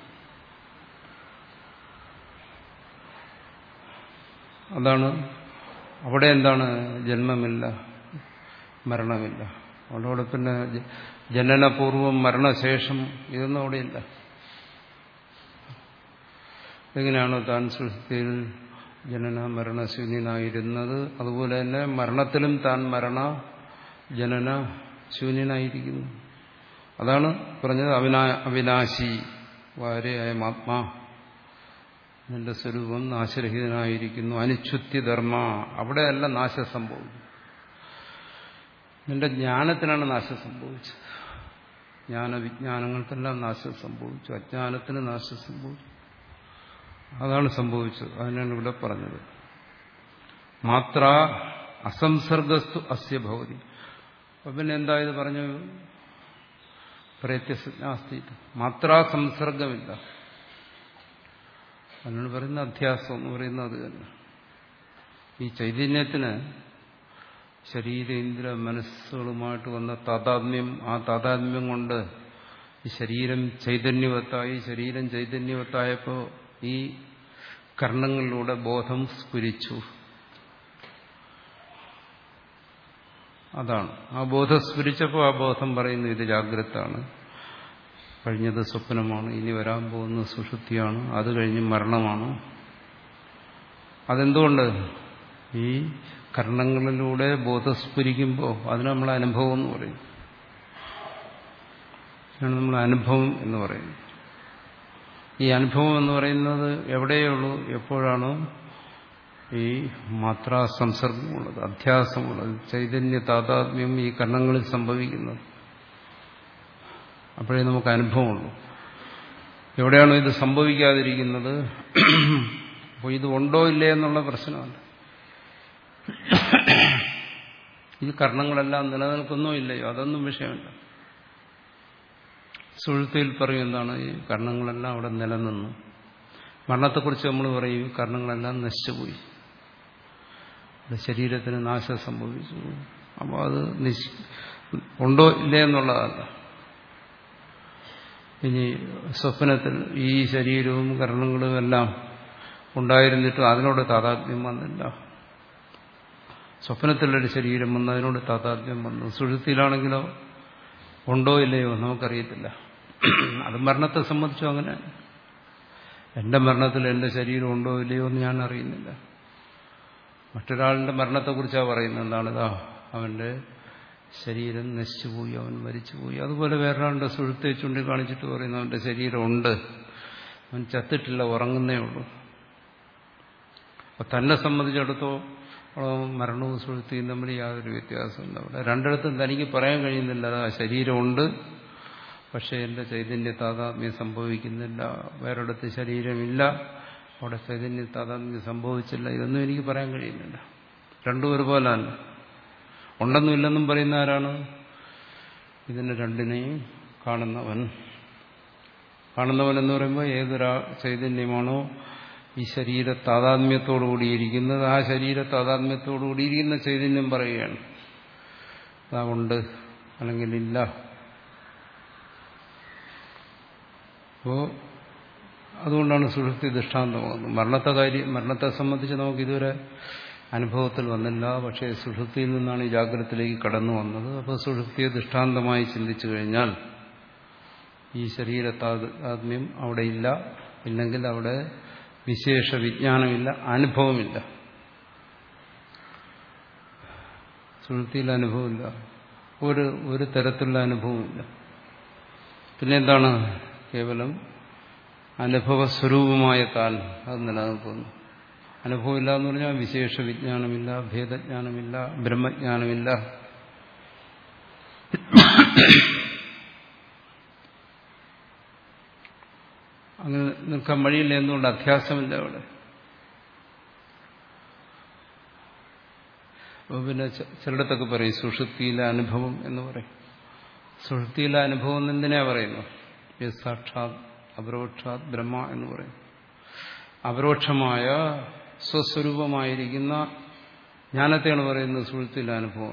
അതാണ് അവിടെ എന്താണ് ജന്മമില്ല മരണമില്ല അവിടെ പിന്നെ ജനനപൂർവം മരണശേഷം ഇതൊന്നും അവിടെയില്ല എങ്ങനെയാണോ താൻ സൃഷ്ടിയിൽ ജനന മരണശൂന്യനായിരുന്നത് അതുപോലെ തന്നെ മരണത്തിലും താൻ മരണ ജനന ശൂന്യനായിരിക്കുന്നു അതാണ് പറഞ്ഞത് അവിനാ അവിനാശി വാരയായ ആത്മാ നിന്റെ സ്വരൂപം നാശരഹിതനായിരിക്കുന്നു അനുച്ഛുത്യധർമ്മ അവിടെയല്ല നാശം സംഭവിക്കും നിന്റെ ജ്ഞാനത്തിനാണ് നാശം സംഭവിച്ചത് ജ്ഞാനവിജ്ഞാനങ്ങൾക്കെല്ലാം നാശം സംഭവിച്ചു അജ്ഞാനത്തിന് നാശം സംഭവിച്ചു അതാണ് സംഭവിച്ചത് അതിനാണ് ഇവിടെ പറഞ്ഞത് മാത്ര അസംസർഗസ്തു അസ്യ ഭവതി അപ്പൊ പിന്നെ എന്താ ഇത് പറഞ്ഞു പ്രത്യസ്നാസ്തി മാത്ര സംസർഗമില്ല അതിനോട് പറയുന്ന അധ്യാസം എന്ന് പറയുന്നത് അത് തന്നെ ഈ ചൈതന്യത്തിന് ശരീരേന്ദ്ര മനസ്സുകളുമായിട്ട് വന്ന താതാത്മ്യം ആ താതാത്മ്യം കൊണ്ട് ഈ ശരീരം ചൈതന്യവത്തായി ശരീരം ചൈതന്യവത്തായപ്പോൾ ഈ കർണങ്ങളിലൂടെ ബോധം സ്ഫുരിച്ചു അതാണ് ആ ബോധം സ്ഫുരിച്ചപ്പോൾ ആ ബോധം പറയുന്നു ഇത് ജാഗ്രതാണ് കഴിഞ്ഞത് സ്വപ്നമാണ് ഇനി വരാൻ പോകുന്ന സുഷുപ്തിയാണ് അത് കഴിഞ്ഞ് മരണമാണ് അതെന്തുകൊണ്ട് ഈ കർണങ്ങളിലൂടെ ബോധസ്ഫുരിക്കുമ്പോൾ അതിന് നമ്മൾ അനുഭവം എന്ന് പറയും ആണ് നമ്മൾ അനുഭവം എന്ന് പറയുന്നത് ഈ അനുഭവം എന്ന് പറയുന്നത് എവിടെയുള്ളൂ എപ്പോഴാണോ ഈ മാത്രാ സംസർഗമുള്ളത് അധ്യാസമുള്ളത് ചൈതന്യ താതാത്മ്യം ഈ കർണങ്ങളിൽ സംഭവിക്കുന്നത് അപ്പോഴേ നമുക്ക് അനുഭവമുള്ളൂ എവിടെയാണോ ഇത് സംഭവിക്കാതിരിക്കുന്നത് അപ്പോൾ ഇത് ഉണ്ടോ ഇല്ലേ എന്നുള്ള പ്രശ്നമല്ല ഈ കർണങ്ങളെല്ലാം നിലനിൽക്കുന്നോ ഇല്ലയോ അതൊന്നും വിഷയമല്ല സുഴുത്തിൽ പറയും എന്താണ് ഈ കർണങ്ങളെല്ലാം അവിടെ നിലനിന്നു മരണത്തെക്കുറിച്ച് നമ്മൾ പറയും ഈ കർണങ്ങളെല്ലാം നശിച്ചുപോയി ശരീരത്തിന് നാശം സംഭവിച്ചു അപ്പോൾ അത് നിശ് ഉണ്ടോ ഇല്ലേ എന്നുള്ളതല്ല ഇനി സ്വപ്നത്തിൽ ഈ ശരീരവും കർണങ്ങളും എല്ലാം ഉണ്ടായിരുന്നിട്ടും അതിനോട് താതാത്മ്യം വന്നില്ല സ്വപ്നത്തിലൊരു ശരീരം വന്നു അതിനോട് താതാത്മ്യം വന്നു സുഴുത്തിലാണെങ്കിലോ ഉണ്ടോ ഇല്ലയോ നമുക്കറിയത്തില്ല അത് മരണത്തെ സംബന്ധിച്ചും അങ്ങനെ എന്റെ മരണത്തിൽ എന്റെ ശരീരം ഉണ്ടോ ഇല്ലയോ എന്ന് ഞാൻ അറിയുന്നില്ല മറ്റൊരാളുടെ മരണത്തെക്കുറിച്ചാണ് പറയുന്നത് എന്താണിതാ അവന്റെ ശരീരം നശിച്ചുപോയി അവൻ മരിച്ചുപോയി അതുപോലെ വേറൊരാളുടെ സുഴുത്തെ ചൂണ്ടിക്കാണിച്ചിട്ട് പറയുന്നു അവന്റെ ശരീരം ഉണ്ട് അവൻ ചത്തിട്ടില്ല ഉറങ്ങുന്നേ ഉള്ളൂ അപ്പൊ തന്നെ സംബന്ധിച്ചിടത്തോളം മരണവും സുഴുത്തിയും തമ്മിൽ യാതൊരു വ്യത്യാസമില്ല അവിടെ രണ്ടിടത്തും തനിക്ക് പറയാൻ കഴിയുന്നില്ല അതാ ശരീരമുണ്ട് പക്ഷെ എന്റെ ചൈതന്യ താതാത്മ്യം സംഭവിക്കുന്നില്ല വേറൊരിടത്ത് ശരീരമില്ല അവിടെ ചൈതന്യ താതാത്മ്യം സംഭവിച്ചില്ല ഇതൊന്നും എനിക്ക് പറയാൻ കഴിയുന്നില്ല രണ്ടും ഒരുപോലാണ് ഉണ്ടെന്നും ഇല്ലെന്നും പറയുന്ന ആരാണ് ഇതിനെ രണ്ടിനെയും കാണുന്നവൻ കാണുന്നവൻ എന്ന് പറയുമ്പോൾ ഏതൊരാ ചൈതന്യമാണോ ഈ ശരീര താതാത്മ്യത്തോടുകൂടിയിരിക്കുന്നത് ആ ശരീര താതാത്മ്യത്തോടുകൂടിയിരിക്കുന്ന ചൈതന്യം പറയുകയാണ് അതാ ഉണ്ട് അല്ലെങ്കിൽ ഇല്ല അപ്പോ അതുകൊണ്ടാണ് സുഷുപ്തി ദൃഷ്ടാന്തമാകുന്നത് മരണത്തെ കാര്യം മരണത്തെ സംബന്ധിച്ച് നമുക്ക് ഇതുവരെ അനുഭവത്തിൽ വന്നില്ല പക്ഷേ സുഷുപ്തിയിൽ നിന്നാണ് ഈ ജാഗ്രതത്തിലേക്ക് കടന്നു വന്നത് അപ്പോൾ സുഷുപ്തിയെ ദൃഷ്ടാന്തമായി ചിന്തിച്ചു കഴിഞ്ഞാൽ ഈ ശരീരത്താത്മ്യം അവിടെ ഇല്ല ഇല്ലെങ്കിൽ അവിടെ വിശേഷ വിജ്ഞാനമില്ല അനുഭവമില്ല സുഷുപ്തിയിൽ അനുഭവമില്ല ഒരു ഒരു തരത്തിലുള്ള അനുഭവമില്ല പിന്നെ എന്താണ് കേവലം അനുഭവസ്വരൂപമായ താൻ അത് നിലനിൽക്കുന്നു അനുഭവമില്ല എന്ന് പറഞ്ഞാൽ വിശേഷ വിജ്ഞാനമില്ല ഭേദജ്ഞാനമില്ല ബ്രഹ്മജ്ഞാനമില്ല അങ്ങനെ നിൽക്കാൻ വഴിയില്ല എന്തുകൊണ്ട് അധ്യാസമില്ല അവിടെ അപ്പോൾ പിന്നെ ചിലയിടത്തൊക്കെ പറയും സുഷുപ്തിയിലെ അനുഭവം എന്ന് പറയും സുഷുപ്തിയിലെ അനുഭവം എന്തിനാ പറയുന്നു സാക്ഷാത് അപരോക്ഷാത് ബ്രഹ്മ എന്ന് പറയും അപരോക്ഷമായ സ്വസ്വരൂപമായിരിക്കുന്ന ജ്ഞാനത്തെയാണ് പറയുന്നത് സുഹൃത്തിലെ അനുഭവം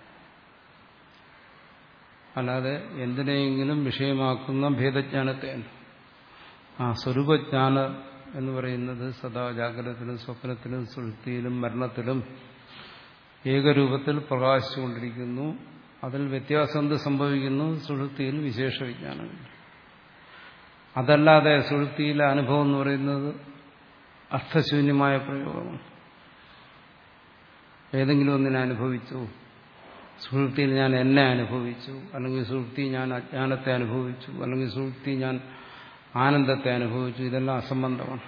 അല്ലാതെ എന്തിനെങ്കിലും വിഷയമാക്കുന്ന ഭേദജ്ഞാനത്തെയാണ് ആ സ്വരൂപജ്ഞാന എന്ന് പറയുന്നത് സദാ ജാഗ്രതത്തിലും സ്വപ്നത്തിലും സുഹൃത്തിയിലും മരണത്തിലും ഏകരൂപത്തിൽ പ്രകാശിച്ചുകൊണ്ടിരിക്കുന്നു അതിൽ വ്യത്യാസം എന്ത് സംഭവിക്കുന്നു സുഹൃത്തിയിൽ വിശേഷ വിജ്ഞാനമില്ല അതല്ലാതെ സുഹൃത്തിയിലെ അനുഭവം എന്ന് പറയുന്നത് അർത്ഥശൂന്യമായ പ്രയോഗമാണ് ഏതെങ്കിലും ഒന്നിനെ അനുഭവിച്ചു സുഹൃത്തിയിൽ ഞാൻ എന്നെ അനുഭവിച്ചു അല്ലെങ്കിൽ സുഹൃത്തി ഞാൻ അജ്ഞാനത്തെ അനുഭവിച്ചു അല്ലെങ്കിൽ സുഹൃത്തി ഞാൻ ആനന്ദത്തെ അനുഭവിച്ചു ഇതെല്ലാം അസംബന്ധമാണ്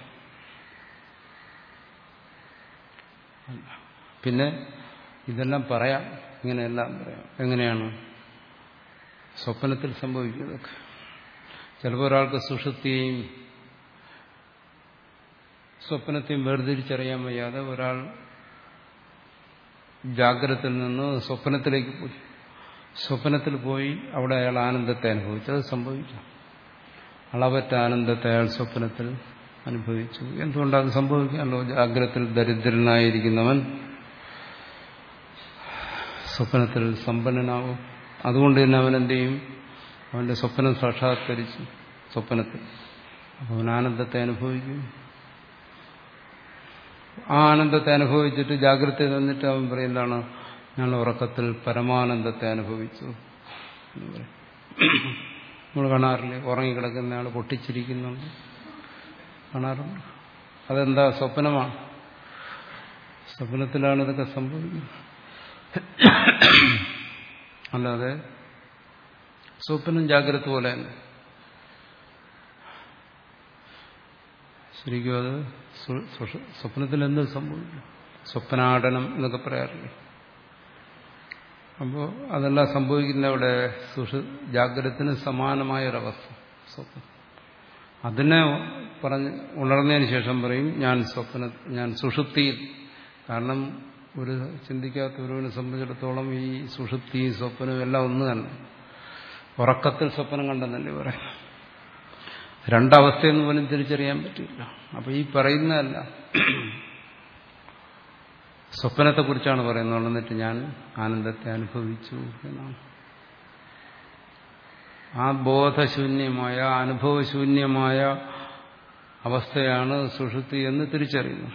പിന്നെ ഇതെല്ലാം പറയാം ഇങ്ങനെയെല്ലാം പറയാം എങ്ങനെയാണ് സ്വപ്നത്തിൽ സംഭവിക്കുന്നതൊക്കെ ചിലപ്പോൾ ഒരാൾക്ക് സുഷുപ്തിയെയും സ്വപ്നത്തെയും വേർതിരിച്ചറിയാൻ വയ്യാതെ ഒരാൾ ജാഗ്രതയിൽ നിന്ന് സ്വപ്നത്തിലേക്ക് പോയി സ്വപ്നത്തിൽ പോയി അവിടെ അയാൾ ആനന്ദത്തെ അനുഭവിച്ചു അത് സംഭവിക്കാം അളവറ്റ ആനന്ദത്തെ അയാൾ സ്വപ്നത്തിൽ അനുഭവിച്ചു എന്തുകൊണ്ടത് സംഭവിക്കാമല്ലോ ജാഗ്രതത്തിൽ ദരിദ്രനായിരിക്കുന്നവൻ സ്വപ്നത്തിൽ സമ്പന്നനാവും അതുകൊണ്ട് തന്നെ അവൻ എന്ത് ചെയ്യും അവന്റെ സ്വപ്നം സാക്ഷാത്കരിച്ചു സ്വപ്നത്തിൽ അപ്പോൾ അവൻ ആനന്ദത്തെ അനുഭവിക്കും ആ ആനന്ദത്തെ അനുഭവിച്ചിട്ട് ജാഗ്രത തന്നിട്ട് അവൻ പറയുന്നതാണ് ഞാൻ ഉറക്കത്തിൽ പരമാനന്ദത്തെ അനുഭവിച്ചു എന്ന് പറയും നമ്മൾ കാണാറില്ലേ ഉറങ്ങിക്കിടക്കുന്ന ആൾ പൊട്ടിച്ചിരിക്കുന്നുണ്ട് കാണാറുണ്ട് അതെന്താ സ്വപ്നമാണ് സ്വപ്നത്തിലാണ് ഇതൊക്കെ സംഭവിക്കുന്നത് അല്ലാതെ സ്വപ്നം ജാഗ്രത പോലെ തന്നെ ശരിക്കും അത് സ്വപ്നത്തിൽ എന്ത് സംഭവിക്കും സ്വപ്നാടനം എന്നൊക്കെ പറയാറില്ലേ അപ്പോൾ അതെല്ലാം സംഭവിക്കുന്ന അവിടെ സുഷു ജാഗ്രതത്തിന് സമാനമായ ഒരവസ്ഥ സ്വപ്നം അതിനെ പറഞ്ഞ് ഉണർന്നതിന് ശേഷം പറയും ഞാൻ സ്വപ്ന ഞാൻ സുഷുപ്തിയിൽ കാരണം ഒരു ചിന്തിക്കാത്ത ഒരുവിനെ സംബന്ധിച്ചിടത്തോളം ഈ സുഷുപ്തിയും സ്വപ്നവും എല്ലാം ഒന്ന് തന്നെ ഉറക്കത്തിൽ സ്വപ്നം കണ്ടെന്നല്ലേ പറയാം രണ്ടവസ്ഥയെന്ന് പോലും തിരിച്ചറിയാൻ പറ്റില്ല അപ്പൊ ഈ പറയുന്നതല്ല സ്വപ്നത്തെക്കുറിച്ചാണ് പറയുന്നത് എന്നിട്ട് ഞാൻ ആനന്ദത്തെ അനുഭവിച്ചു എന്നാണ് ആ ബോധശൂന്യമായ അനുഭവശൂന്യമായ അവസ്ഥയാണ് സുഷുപ്തി എന്ന് തിരിച്ചറിയുന്നു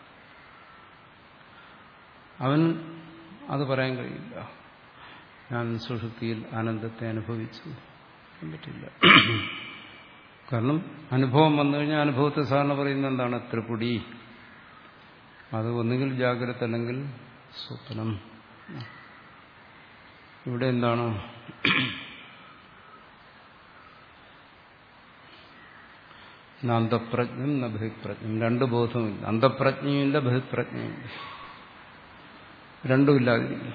അവൻ അത് പറയാൻ കഴിയില്ല ഞാൻ സുഷുപ്തിയിൽ ആനന്ദത്തെ അനുഭവിച്ചു പറ്റില്ല കാരണം അനുഭവം വന്നു കഴിഞ്ഞാൽ അനുഭവത്തെ സാധാരണ പറയുന്നത് എന്താണ് ത്രിപുടി അത് ഒന്നുകിൽ ജാഗ്രത അല്ലെങ്കിൽ സ്വപ്നം ഇവിടെ എന്താണ് അന്തപ്രജ്ഞം ന ബഹിപ്രജ്ഞം രണ്ട് ബോധമില്ല അന്തപ്രജ്ഞയുമില്ല ബഹിപ്രജ്ഞയുമില്ല രണ്ടുമില്ലാതിരിക്കും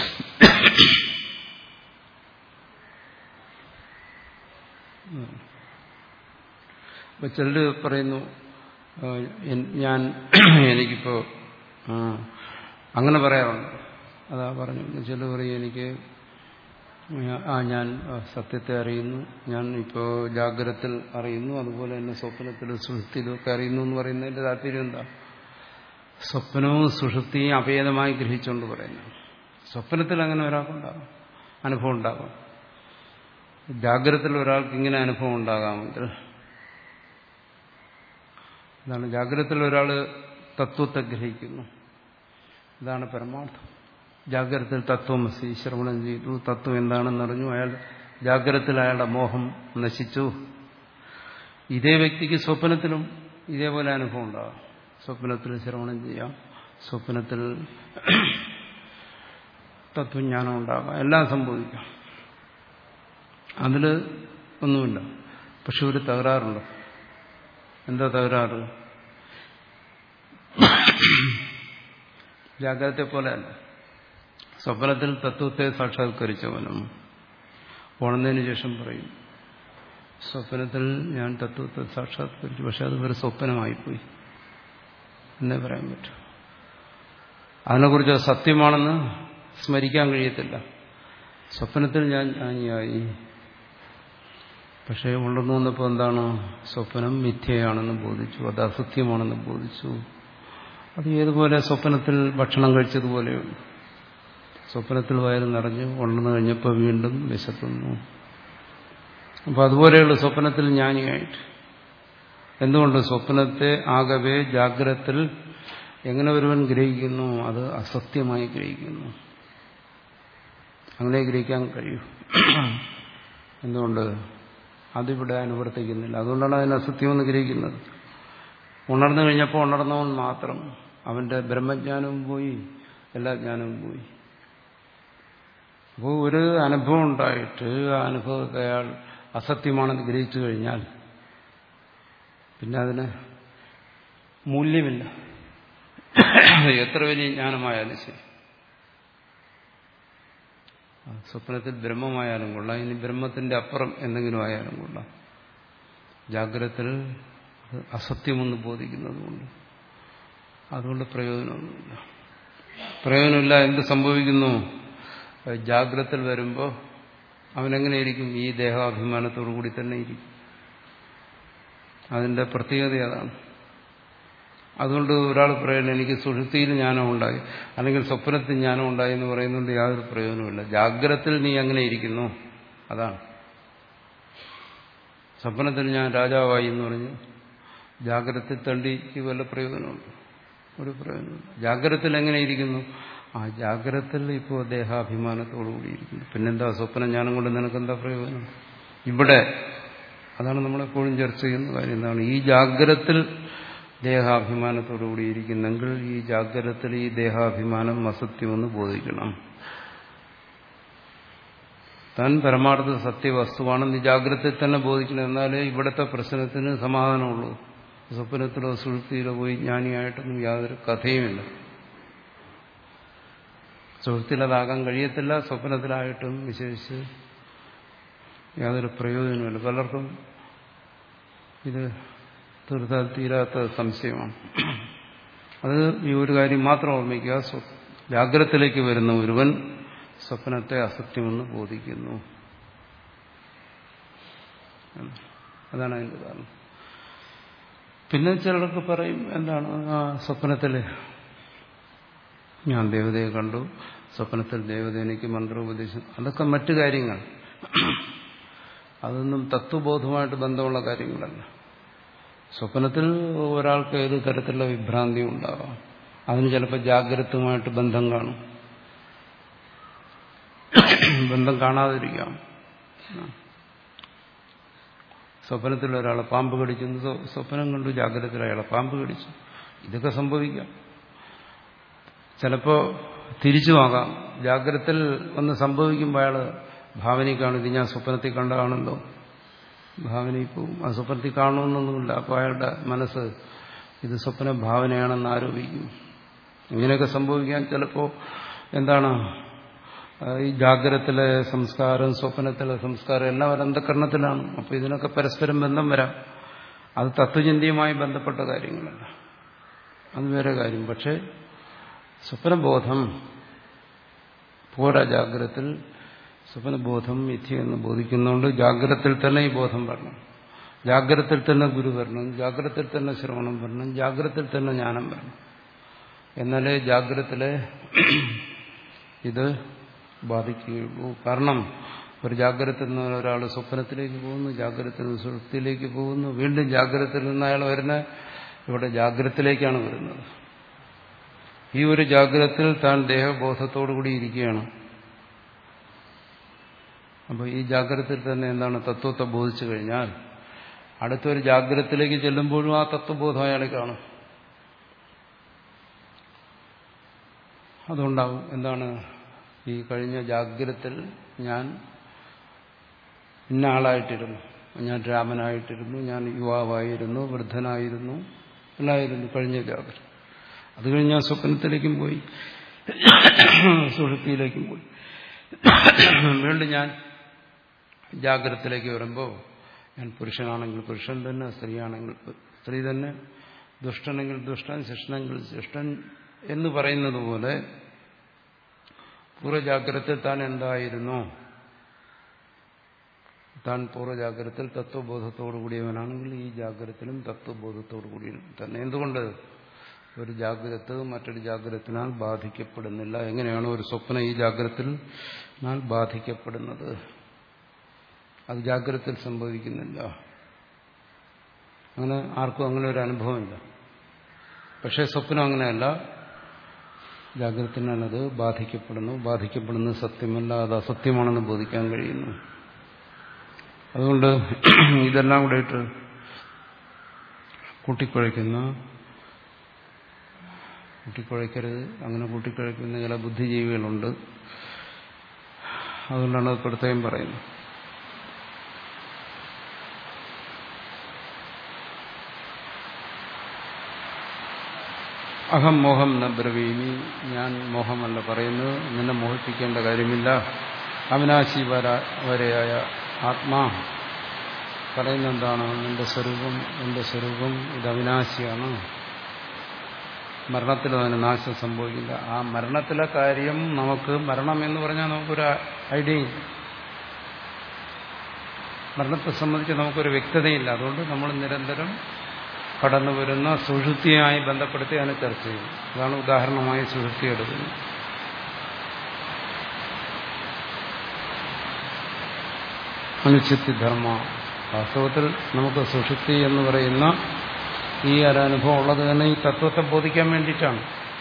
അപ്പൊ ചിലര് പറയുന്നു ഞാൻ എനിക്കിപ്പോ അങ്ങനെ പറയാറുണ്ട് അതാ പറഞ്ഞു ചിലർ പറയും എനിക്ക് ആ ഞാൻ സത്യത്തെ അറിയുന്നു ഞാൻ ഇപ്പോൾ ജാഗ്രതത്തിൽ അറിയുന്നു അതുപോലെ തന്നെ സ്വപ്നത്തിലും സുഷുപ്തിയിലും ഒക്കെ അറിയുന്നു എന്ന് പറയുന്നതിന്റെ താല്പര്യം എന്താ സ്വപ്നവും സുഷുപ്തിയും അഭേദമായി ഗ്രഹിച്ചുകൊണ്ട് പറയുന്നു സ്വപ്നത്തിൽ അങ്ങനെ ഒരാൾക്കുണ്ടാകും അനുഭവം ഉണ്ടാകാം ജാഗ്രതത്തിൽ ഒരാൾക്ക് ഇങ്ങനെ അനുഭവം ഉണ്ടാകാമെങ്കിൽ ഇതാണ് ജാഗ്രതത്തിൽ ഒരാൾ തത്വത്തെ ഗ്രഹിക്കുന്നു ഇതാണ് പരമാർത്ഥം ജാഗ്രതത്തിൽ തത്വമസി ശ്രവണം ചെയ്തു തത്വം എന്താണെന്നറിഞ്ഞു അയാൾ ജാഗ്രതത്തിൽ അയാളുടെ മോഹം നശിച്ചു ഇതേ വ്യക്തിക്ക് സ്വപ്നത്തിലും ഇതേപോലെ അനുഭവം ഉണ്ടാകും സ്വപ്നത്തിൽ ശ്രവണം ചെയ്യാം സ്വപ്നത്തിൽ തത്വജ്ഞാനം ഉണ്ടാകാം എല്ലാം സംഭവിക്കാം അതിൽ ഒന്നുമില്ല പക്ഷെ ഒരു തകരാറുണ്ട് എന്താ തകരാറ് ജാഗ്രതത്തെ പോലെയല്ല സ്വപ്നത്തിൽ തത്വത്തെ സാക്ഷാത്കരിച്ചവനും ഉണർന്നതിന് ശേഷം പറയും സ്വപ്നത്തിൽ ഞാൻ തത്വത്തെ സാക്ഷാത്കരിച്ചു പക്ഷെ അത് ഒരു സ്വപ്നമായിപ്പോയി എന്നേ പറയാൻ പറ്റും അതിനെക്കുറിച്ച് സത്യമാണെന്ന് സ്മരിക്കാൻ കഴിയത്തില്ല സ്വപ്നത്തിൽ ഞാൻ ജ്ഞാനിയായി പക്ഷേ ഉണർന്നു വന്നപ്പോൾ എന്താണ് സ്വപ്നം മിഥ്യയാണെന്ന് ബോധിച്ചു അത് അസത്യമാണെന്ന് ബോധിച്ചു അത് ഏതുപോലെ സ്വപ്നത്തിൽ ഭക്ഷണം കഴിച്ചതുപോലെയുണ്ട് സ്വപ്നത്തിൽ വയറ് നിറഞ്ഞു ഉണർന്നു കഴിഞ്ഞപ്പോൾ വീണ്ടും വിശക്കുന്നു അപ്പം അതുപോലെയുള്ള സ്വപ്നത്തിൽ ജ്ഞാനിയായിട്ട് എന്തുകൊണ്ട് സ്വപ്നത്തെ ആകവേ ജാഗ്രത്തിൽ എങ്ങനെ ഒരുവൻ ഗ്രഹിക്കുന്നു അത് അസത്യമായി ഗ്രഹിക്കുന്നു അങ്ങനെ ഗ്രഹിക്കാൻ കഴിയൂ എന്തുകൊണ്ട് അതിവിടെ അനുവർത്തിക്കുന്നില്ല അതുകൊണ്ടാണ് അതിന് അസത്യമെന്ന് ഗ്രഹിക്കുന്നത് ഉണർന്നു കഴിഞ്ഞപ്പോൾ ഉണർന്നവൻ മാത്രം അവന്റെ ബ്രഹ്മജ്ഞാനവും പോയി എല്ലാ ജ്ഞാനവും പോയി അപ്പോൾ ഒരു അനുഭവം ഉണ്ടായിട്ട് ആ അനുഭവത്തെ അയാൾ അസത്യമാണെന്ന് ഗ്രഹിച്ചു കഴിഞ്ഞാൽ പിന്നെ അതിന് മൂല്യമില്ല എത്ര വലിയ ജ്ഞാനമായാലും ശരി സ്വപ്നത്തിൽ ബ്രഹ്മമായാലും കൊള്ളാം ഇനി ബ്രഹ്മത്തിന്റെ അപ്പുറം എന്തെങ്കിലും ആയാലും കൊള്ളാം ജാഗ്രതത്തിൽ അസത്യമെന്ന് ബോധിക്കുന്നതുകൊണ്ട് അതുകൊണ്ട് പ്രയോജനമൊന്നുമില്ല പ്രയോജനമില്ല എന്ത് സംഭവിക്കുന്നു ജാഗ്രതത്തിൽ വരുമ്പോൾ അവനെങ്ങനെയിരിക്കും ഈ ദേഹാഭിമാനത്തോടു കൂടി തന്നെ ഇരിക്കും അതിന്റെ പ്രത്യേകത അതാണ് അതുകൊണ്ട് ഒരാൾ പറയുന്നത് എനിക്ക് സുഷുതിയിൽ ജ്ഞാനം ഉണ്ടായി അല്ലെങ്കിൽ സ്വപ്നത്തിൽ ജ്ഞാനം ഉണ്ടായി എന്ന് പറയുന്നുണ്ട് യാതൊരു പ്രയോജനമില്ല ജാഗ്രതത്തിൽ നീ അങ്ങനെ ഇരിക്കുന്നു അതാണ് സ്വപ്നത്തിൽ ഞാൻ രാജാവായി എന്ന് പറഞ്ഞു ജാഗ്രതത്തിൽ തണ്ടിക്ക് വല്ല പ്രയോജനമുണ്ട് ഒരു പ്രയോജനമില്ല ജാഗ്രതത്തിൽ എങ്ങനെ ഇരിക്കുന്നു ആ ജാഗ്രതത്തിൽ ഇപ്പോൾ ദേഹാഭിമാനത്തോടുകൂടി ഇരിക്കുന്നു പിന്നെന്താ സ്വപ്ന ജ്ഞാനം കൊണ്ട് നിനക്കെന്താ പ്രയോജനം ഇവിടെ അതാണ് നമ്മളെപ്പോഴും ചർച്ച ചെയ്യുന്ന കാര്യം എന്താണ് ഈ ജാഗ്രതത്തിൽ ദേഹാഭിമാനത്തോടുകൂടി ഇരിക്കുന്നെങ്കിൽ ഈ ജാഗ്രതത്തിൽ ഈ ദേഹാഭിമാനം അസത്യമെന്ന് ബോധിക്കണം താൻ പരമാർത്ഥ സത്യവസ്തുവാണെന്ന് ജാഗ്രതയിൽ തന്നെ ബോധിക്കണം എന്നാലേ ഇവിടുത്തെ പ്രശ്നത്തിന് സമാധാനമുള്ളൂ സ്വപ്നത്തിലോ സുഹൃത്തിയിലോ പോയി ജ്ഞാനിയായിട്ടൊന്നും യാതൊരു കഥയുമില്ല സുഹൃത്തിലതാകാൻ കഴിയത്തില്ല സ്വപ്നത്തിലായിട്ടും വിശേഷിച്ച് യാതൊരു പ്രയോജനമില്ല പലർക്കും ഇത് തീർത്താൽ തീരാത്ത സംശയമാണ് അത് ഈ ഒരു കാര്യം മാത്രം ഓർമ്മിക്കുക ജാഗ്രതത്തിലേക്ക് വരുന്ന ഒരുവൻ സ്വപ്നത്തെ അസത്യമെന്ന് ബോധിക്കുന്നു അതാണ് അതിന്റെ കാരണം പിന്നെ ചിലർക്ക് പറയും എന്താണ് ആ സ്വപ്നത്തിൽ ഞാൻ ദേവതയെ കണ്ടു സ്വപ്നത്തിൽ ദേവത എനിക്ക് മന്ത്രോപദേശം അതൊക്കെ മറ്റു കാര്യങ്ങൾ അതൊന്നും തത്വബോധമായിട്ട് ബന്ധമുള്ള കാര്യങ്ങളല്ല സ്വപ്നത്തിൽ ഒരാൾക്ക് ഏത് തരത്തിലുള്ള വിഭ്രാന്തി ഉണ്ടാകാം അതിന് ചിലപ്പോൾ ജാഗ്രതമായിട്ട് ബന്ധം കാണും ബന്ധം കാണാതിരിക്കാം സ്വപ്നത്തിൽ ഒരാളെ പാമ്പ് കടിച്ചു സ്വപ്നം കണ്ടു ജാഗ്രതത്തിൽ അയാളെ പാമ്പ് കടിച്ചു ഇതൊക്കെ സംഭവിക്കാം ചിലപ്പോൾ തിരിച്ചുമാകാം ജാഗ്രതത്തിൽ ഒന്ന് സംഭവിക്കുമ്പോൾ അയാൾ ഭാവനയിൽ കാണും ഇത് ഞാൻ സ്വപ്നത്തിൽ കണ്ടതാണല്ലോ ഭാവനയിൽ പോവും ആ സ്വപ്നത്തിൽ കാണണമെന്നൊന്നുമില്ല അപ്പോൾ അയാളുടെ മനസ്സ് ഇത് സ്വപ്ന ഭാവനയാണെന്ന് ആരോപിക്കും ഇങ്ങനെയൊക്കെ സംഭവിക്കാൻ ചിലപ്പോൾ എന്താണ് ഈ ജാഗ്രതത്തിലെ സംസ്കാരം സ്വപ്നത്തിലെ സംസ്കാരം എല്ലാം ഒരു അന്ധകരണത്തിലാണ് അപ്പോൾ ഇതിനൊക്കെ പരസ്പരം ബന്ധം വരാം അത് തത്വചിന്തയുമായി ബന്ധപ്പെട്ട കാര്യങ്ങളല്ല അത് വേറെ കാര്യം പക്ഷേ സ്വപ്നബോധം പോരാ ജാഗ്രതത്തിൽ സ്വപ്നബോധം മിഥ്യ എന്ന് ബോധിക്കുന്നതുകൊണ്ട് ജാഗ്രതത്തിൽ തന്നെ ഈ ബോധം വരണം ജാഗ്രതത്തിൽ തന്നെ ഗുരു വരണം ജാഗ്രതത്തിൽ തന്നെ ശ്രവണം വരണം ജാഗ്രതത്തിൽ തന്നെ ജ്ഞാനം വരണം എന്നാലേ ജാഗ്രതത്തിലെ ഇത് ബാധിക്കുകയുള്ളൂ കാരണം ഒരു ജാഗ്രതത്തിൽ നിന്ന് ഒരാൾ സ്വപ്നത്തിലേക്ക് പോകുന്നു ജാഗ്രതത്തിൽ നിന്ന് സുഷുപ്തിയിലേക്ക് പോകുന്നു വീണ്ടും ജാഗ്രതത്തിൽ നിന്ന് അയാൾ വരുന്ന ഇവിടെ ജാഗ്രതത്തിലേക്കാണ് വരുന്നത് ഈ ഒരു ജാഗ്രതത്തിൽ താൻ ദേഹബോധത്തോടുകൂടി ഇരിക്കുകയാണ് അപ്പോൾ ഈ ജാഗ്രതയിൽ തന്നെ എന്താണ് തത്വത്തെ ബോധിച്ചു കഴിഞ്ഞാൽ അടുത്തൊരു ജാഗ്രതത്തിലേക്ക് ചെല്ലുമ്പോഴും ആ തത്വബോധം അയാളെ കാണും അതുകൊണ്ടാവും എന്താണ് ഈ കഴിഞ്ഞ ജാഗ്രതത്തിൽ ഞാൻ ഇന്ന ആളായിട്ടിരുന്നു ഞാൻ രാമനായിട്ടിരുന്നു ഞാൻ യുവാവായിരുന്നു വൃദ്ധനായിരുന്നു എല്ലായിരുന്നു കഴിഞ്ഞ ജാഗ്രത അത് കഴിഞ്ഞ് ഞാൻ സ്വപ്നത്തിലേക്കും പോയി സുഷുപ്തിയിലേക്കും പോയി വീണ്ടും ഞാൻ ജാഗ്രതത്തിലേക്ക് വരുമ്പോൾ ഞാൻ പുരുഷനാണെങ്കിൽ പുരുഷൻ തന്നെ സ്ത്രീയാണെങ്കിൽ സ്ത്രീ തന്നെ ദുഷ്ടനെങ്കിൽ ദുഷ്ടൻ ശിഷ്ടനെങ്കിൽ ശിഷ്ടൻ എന്ന് പറയുന്നത് പോലെ പൂർവ്വജാഗ്രതത്തിൽ താൻ എന്തായിരുന്നു താൻ പൂർവ്വജാഗ്രതത്തിൽ തത്വബോധത്തോടു കൂടിയവനാണെങ്കിൽ ഈ ജാഗ്രതത്തിലും തത്വബോധത്തോടു കൂടി തന്നെ എന്തുകൊണ്ട് ഒരു ജാഗ്രത മറ്റൊരു ജാഗ്രതത്തിനാൽ ബാധിക്കപ്പെടുന്നില്ല എങ്ങനെയാണ് ഒരു സ്വപ്നം ഈ ജാഗ്രതത്തിനാൽ ബാധിക്കപ്പെടുന്നത് അത് ജാഗ്രതത്തിൽ സംഭവിക്കുന്നില്ല അങ്ങനെ ആർക്കും അങ്ങനെ ഒരു അനുഭവമില്ല പക്ഷേ സ്വപ്നം അങ്ങനെയല്ല ജാഗ്രതത്തിനാലത് ബാധിക്കപ്പെടുന്നു ബാധിക്കപ്പെടുന്നത് സത്യമല്ല അത് അസത്യമാണെന്ന് ബോധിക്കാൻ കഴിയുന്നു അതുകൊണ്ട് ഇതെല്ലാം കൂടെ ഇട്ട് കൂട്ടിക്കുഴയ്ക്കുന്ന കൂട്ടിക്കുഴയ്ക്കരുത് അങ്ങനെ കൂട്ടിക്കുഴയ്ക്കുന്ന ചില ബുദ്ധിജീവികളുണ്ട് അതുകൊണ്ടാണ് അത് പ്രത്യേകം പറയുന്നത് അഹം മോഹം ന ബ്രവീമി ഞാൻ മോഹമല്ല പറയുന്നത് നിന്നെ മോഹിപ്പിക്കേണ്ട കാര്യമില്ല അവിനാശി വര വരെയായ ആത്മാ പറയുന്ന എന്താണ് നിന്റെ സ്വരൂപം എന്റെ സ്വരൂപം ഇത് അവിനാശിയാണ് മരണത്തിലും അതിന് നാശം സംഭവിക്കില്ല ആ മരണത്തിലെ കാര്യം നമുക്ക് മരണം എന്ന് പറഞ്ഞാൽ നമുക്കൊരു ഐഡിയ ഇല്ല മരണത്തെ സംബന്ധിച്ച് നമുക്കൊരു വ്യക്തതയില്ല അതുകൊണ്ട് നമ്മൾ നിരന്തരം കടന്നു വരുന്ന സുഷുപ്തിയുമായി ബന്ധപ്പെടുത്തി അതിനെ ചർച്ച ചെയ്യും അതാണ് ഉദാഹരണമായി സുഷുപ്തി എടുക്കുന്നത് അനുച്ഛിദ്ധർമ്മ വാസ്തവത്തിൽ നമുക്ക് സുഷുപ്തി എന്ന് പറയുന്ന ഈ ഒരനുഭവം ഉള്ളത് തന്നെ ഈ തത്വത്തെ ബോധിക്കാൻ വേണ്ടിയിട്ടാണ്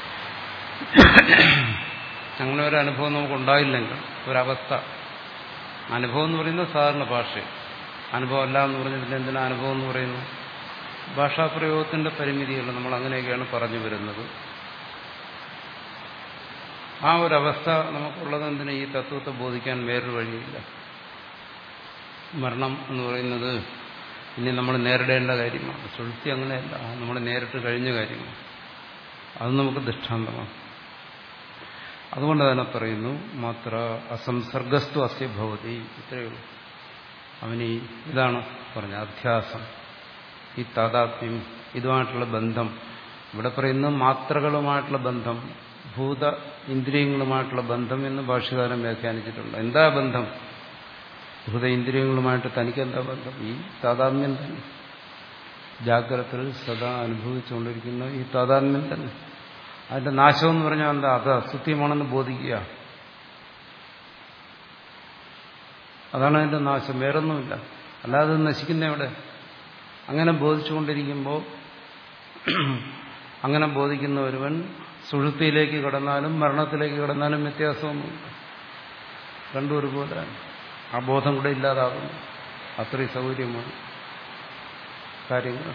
അങ്ങനെ ഒരു അനുഭവം നമുക്ക് ഉണ്ടായില്ലെങ്കിൽ ഒരവസ്ഥ അനുഭവം എന്ന് പറയുന്നത് സാധാരണ ഭാഷ അനുഭവം അല്ല എന്ന് പറഞ്ഞിട്ട് എന്തിനാ അനുഭവം എന്ന് പറയുന്നു ഭാഷാപ്രയോഗത്തിന്റെ പരിമിതികൾ നമ്മൾ അങ്ങനെയൊക്കെയാണ് പറഞ്ഞു വരുന്നത് ആ ഒരവസ്ഥ നമുക്കുള്ളത് എന്തിനാ ഈ തത്വത്തെ ബോധിക്കാൻ വേറൊരു വഴിയില്ല മരണം എന്ന് പറയുന്നത് ഇനി നമ്മൾ നേരിടേണ്ട കാര്യമാണ് സുഴുത്തി അങ്ങനെയല്ല നമ്മൾ നേരിട്ട് കഴിഞ്ഞ കാര്യമാണ് അത് നമുക്ക് ദൃഷ്ടാന്തമാണ് അതുകൊണ്ട് തന്നെ പറയുന്നു മാത്ര അസംസർഗസ്തു അസ്യ ഭവതി ഇത്രയേ ഉള്ളൂ അവന് ഇതാണ് പറഞ്ഞ അധ്യാസം ഈ താതാത്മ്യം ഇതുമായിട്ടുള്ള ബന്ധം ഇവിടെ പറയുന്ന മാത്രകളുമായിട്ടുള്ള ബന്ധം ഭൂത ഇന്ദ്രിയങ്ങളുമായിട്ടുള്ള ബന്ധം എന്ന് ഭാഷകാരൻ വ്യാഖ്യാനിച്ചിട്ടുണ്ട് എന്താ ബന്ധം ഭൂത ഇന്ദ്രിയങ്ങളുമായിട്ട് തനിക്ക് എന്താ ബന്ധം ഈ താതാത്മ്യം തന്നെ ജാഗ്രതയിൽ സദാ അനുഭവിച്ചുകൊണ്ടിരിക്കുന്ന ഈ താതാത്മ്യം തന്നെ അതിന്റെ നാശം എന്ന് പറഞ്ഞാൽ എന്താ അത് അസത്യമാണെന്ന് ബോധിക്കുക അതാണ് അതിന്റെ നാശം വേറൊന്നുമില്ല അല്ലാതെ നശിക്കുന്ന എവിടെ അങ്ങനെ ബോധിച്ചുകൊണ്ടിരിക്കുമ്പോൾ അങ്ങനെ ബോധിക്കുന്ന ഒരുവൻ സുഴുത്തിയിലേക്ക് കടന്നാലും മരണത്തിലേക്ക് കടന്നാലും വ്യത്യാസമൊന്നുമില്ല രണ്ടും ഒരുപോലെ ആ ബോധം കൂടെ ഇല്ലാതാകുന്നു അത്രയും സൗകര്യമാണ് കാര്യങ്ങൾ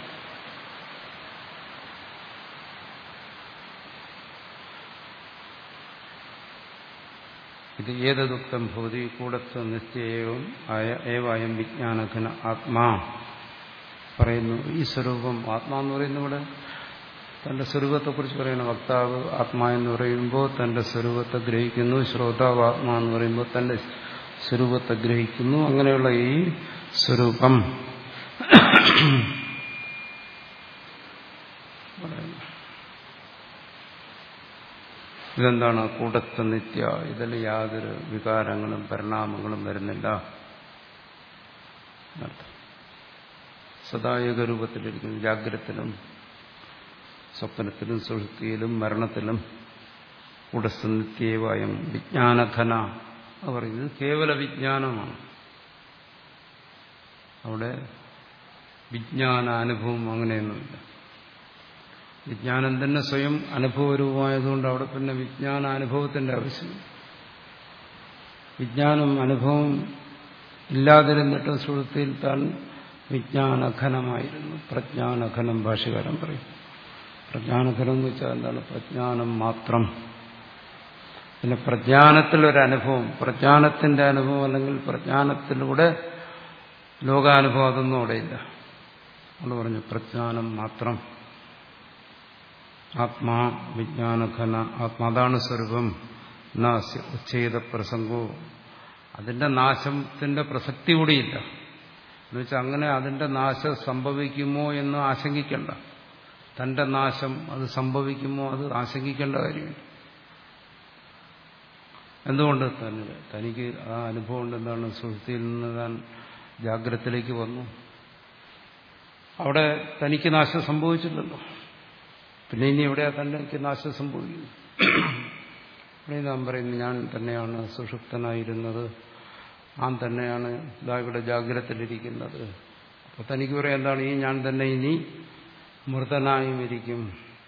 ഇത് ഏതദുക്തം ഭൂതി കൂടത്വ നിശ്ചയവും ആയ ഏവായം വിജ്ഞാനഘന ആത്മാ പറയുന്നു ഈ സ്വരൂപം ആത്മാ എന്ന് പറയുന്ന ഇവിടെ തന്റെ സ്വരൂപത്തെക്കുറിച്ച് പറയുന്ന വക്താവ് ആത്മാ എന്ന് പറയുമ്പോൾ തന്റെ സ്വരൂപത്തെ ഗ്രഹിക്കുന്നു ശ്രോതാവ് ആത്മാ എന്ന് പറയുമ്പോൾ തന്റെ സ്വരൂപത്തെ ഗ്രഹിക്കുന്നു അങ്ങനെയുള്ള ഈ സ്വരൂപം ഇതെന്താണ് കൂടസ്ഥ നിത്യ ഇതിൽ യാതൊരു വികാരങ്ങളും പരിണാമങ്ങളും വരുന്നില്ല സദായക രൂപത്തിലിരിക്കുന്നു ജാഗ്രതത്തിലും സ്വപ്നത്തിലും സുഹൃത്തിയിലും മരണത്തിലും കൂടസ്ഥ നിത്യവായം വിജ്ഞാനഘന അത് പറയുന്നത് കേവല വിജ്ഞാനമാണ് അവിടെ വിജ്ഞാന അനുഭവം അങ്ങനെയൊന്നുമില്ല വിജ്ഞാനം തന്നെ സ്വയം അനുഭവരൂപമായതുകൊണ്ട് അവിടെ പിന്നെ വിജ്ഞാന അനുഭവത്തിന്റെ ആവശ്യമില്ല വിജ്ഞാനം അനുഭവം ഇല്ലാതിരുന്നിട്ട് സുഹൃത്തിൽ താൻ വിജ്ഞാനഘനമായിരുന്നു പ്രജ്ഞാനഘനം ഭാഷകാരൻ പറയും പ്രജ്ഞാനഘനം എന്ന് വെച്ചാൽ എന്താണ് പ്രജ്ഞാനം മാത്രം പിന്നെ പ്രജ്ഞാനത്തിലൊരനുഭവം പ്രജ്ഞാനത്തിന്റെ അനുഭവം അല്ലെങ്കിൽ പ്രജ്ഞാനത്തിലൂടെ ലോകാനുഭവം അതൊന്നും അവിടെയില്ല നമ്മൾ പറഞ്ഞു പ്രജ്ഞാനം മാത്രം ആത്മാ വിജ്ഞാനഘന ആത്മാ അതാണ് സ്വരൂപം നാസ്യ ഉച്ഛേദ പ്രസംഗവും അതിന്റെ നാശത്തിന്റെ പ്രസക്തി കൂടിയില്ല എന്നുവെച്ചാൽ അങ്ങനെ അതിന്റെ നാശം സംഭവിക്കുമോ എന്ന് ആശങ്കിക്കണ്ട തന്റെ നാശം അത് സംഭവിക്കുമോ അത് ആശങ്കിക്കേണ്ട കാര്യമില്ല എന്തുകൊണ്ട് തന്നെ തനിക്ക് ആ അനുഭവം കൊണ്ട് എന്താണ് സുഹൃത്തിയിൽ നിന്ന് താൻ ജാഗ്രതത്തിലേക്ക് വന്നു അവിടെ തനിക്ക് നാശം സംഭവിച്ചില്ലല്ലോ പിന്നെ ഇനി എവിടെയാ തനിക്ക് നാശം സംഭവിക്കുന്നു ഇവിടെ നാം പറയുന്നു ഞാൻ തന്നെയാണ് സുഷുപ്തനായിരുന്നത് ഞാൻ തന്നെയാണ് ഇതാ ഇവിടെ ജാഗ്രതത്തിലിരിക്കുന്നത് അപ്പൊ തനിക്ക് പറയാം എന്താണ് ഈ ഞാൻ തന്നെ ഇനി മൃതനായും ഇരിക്കും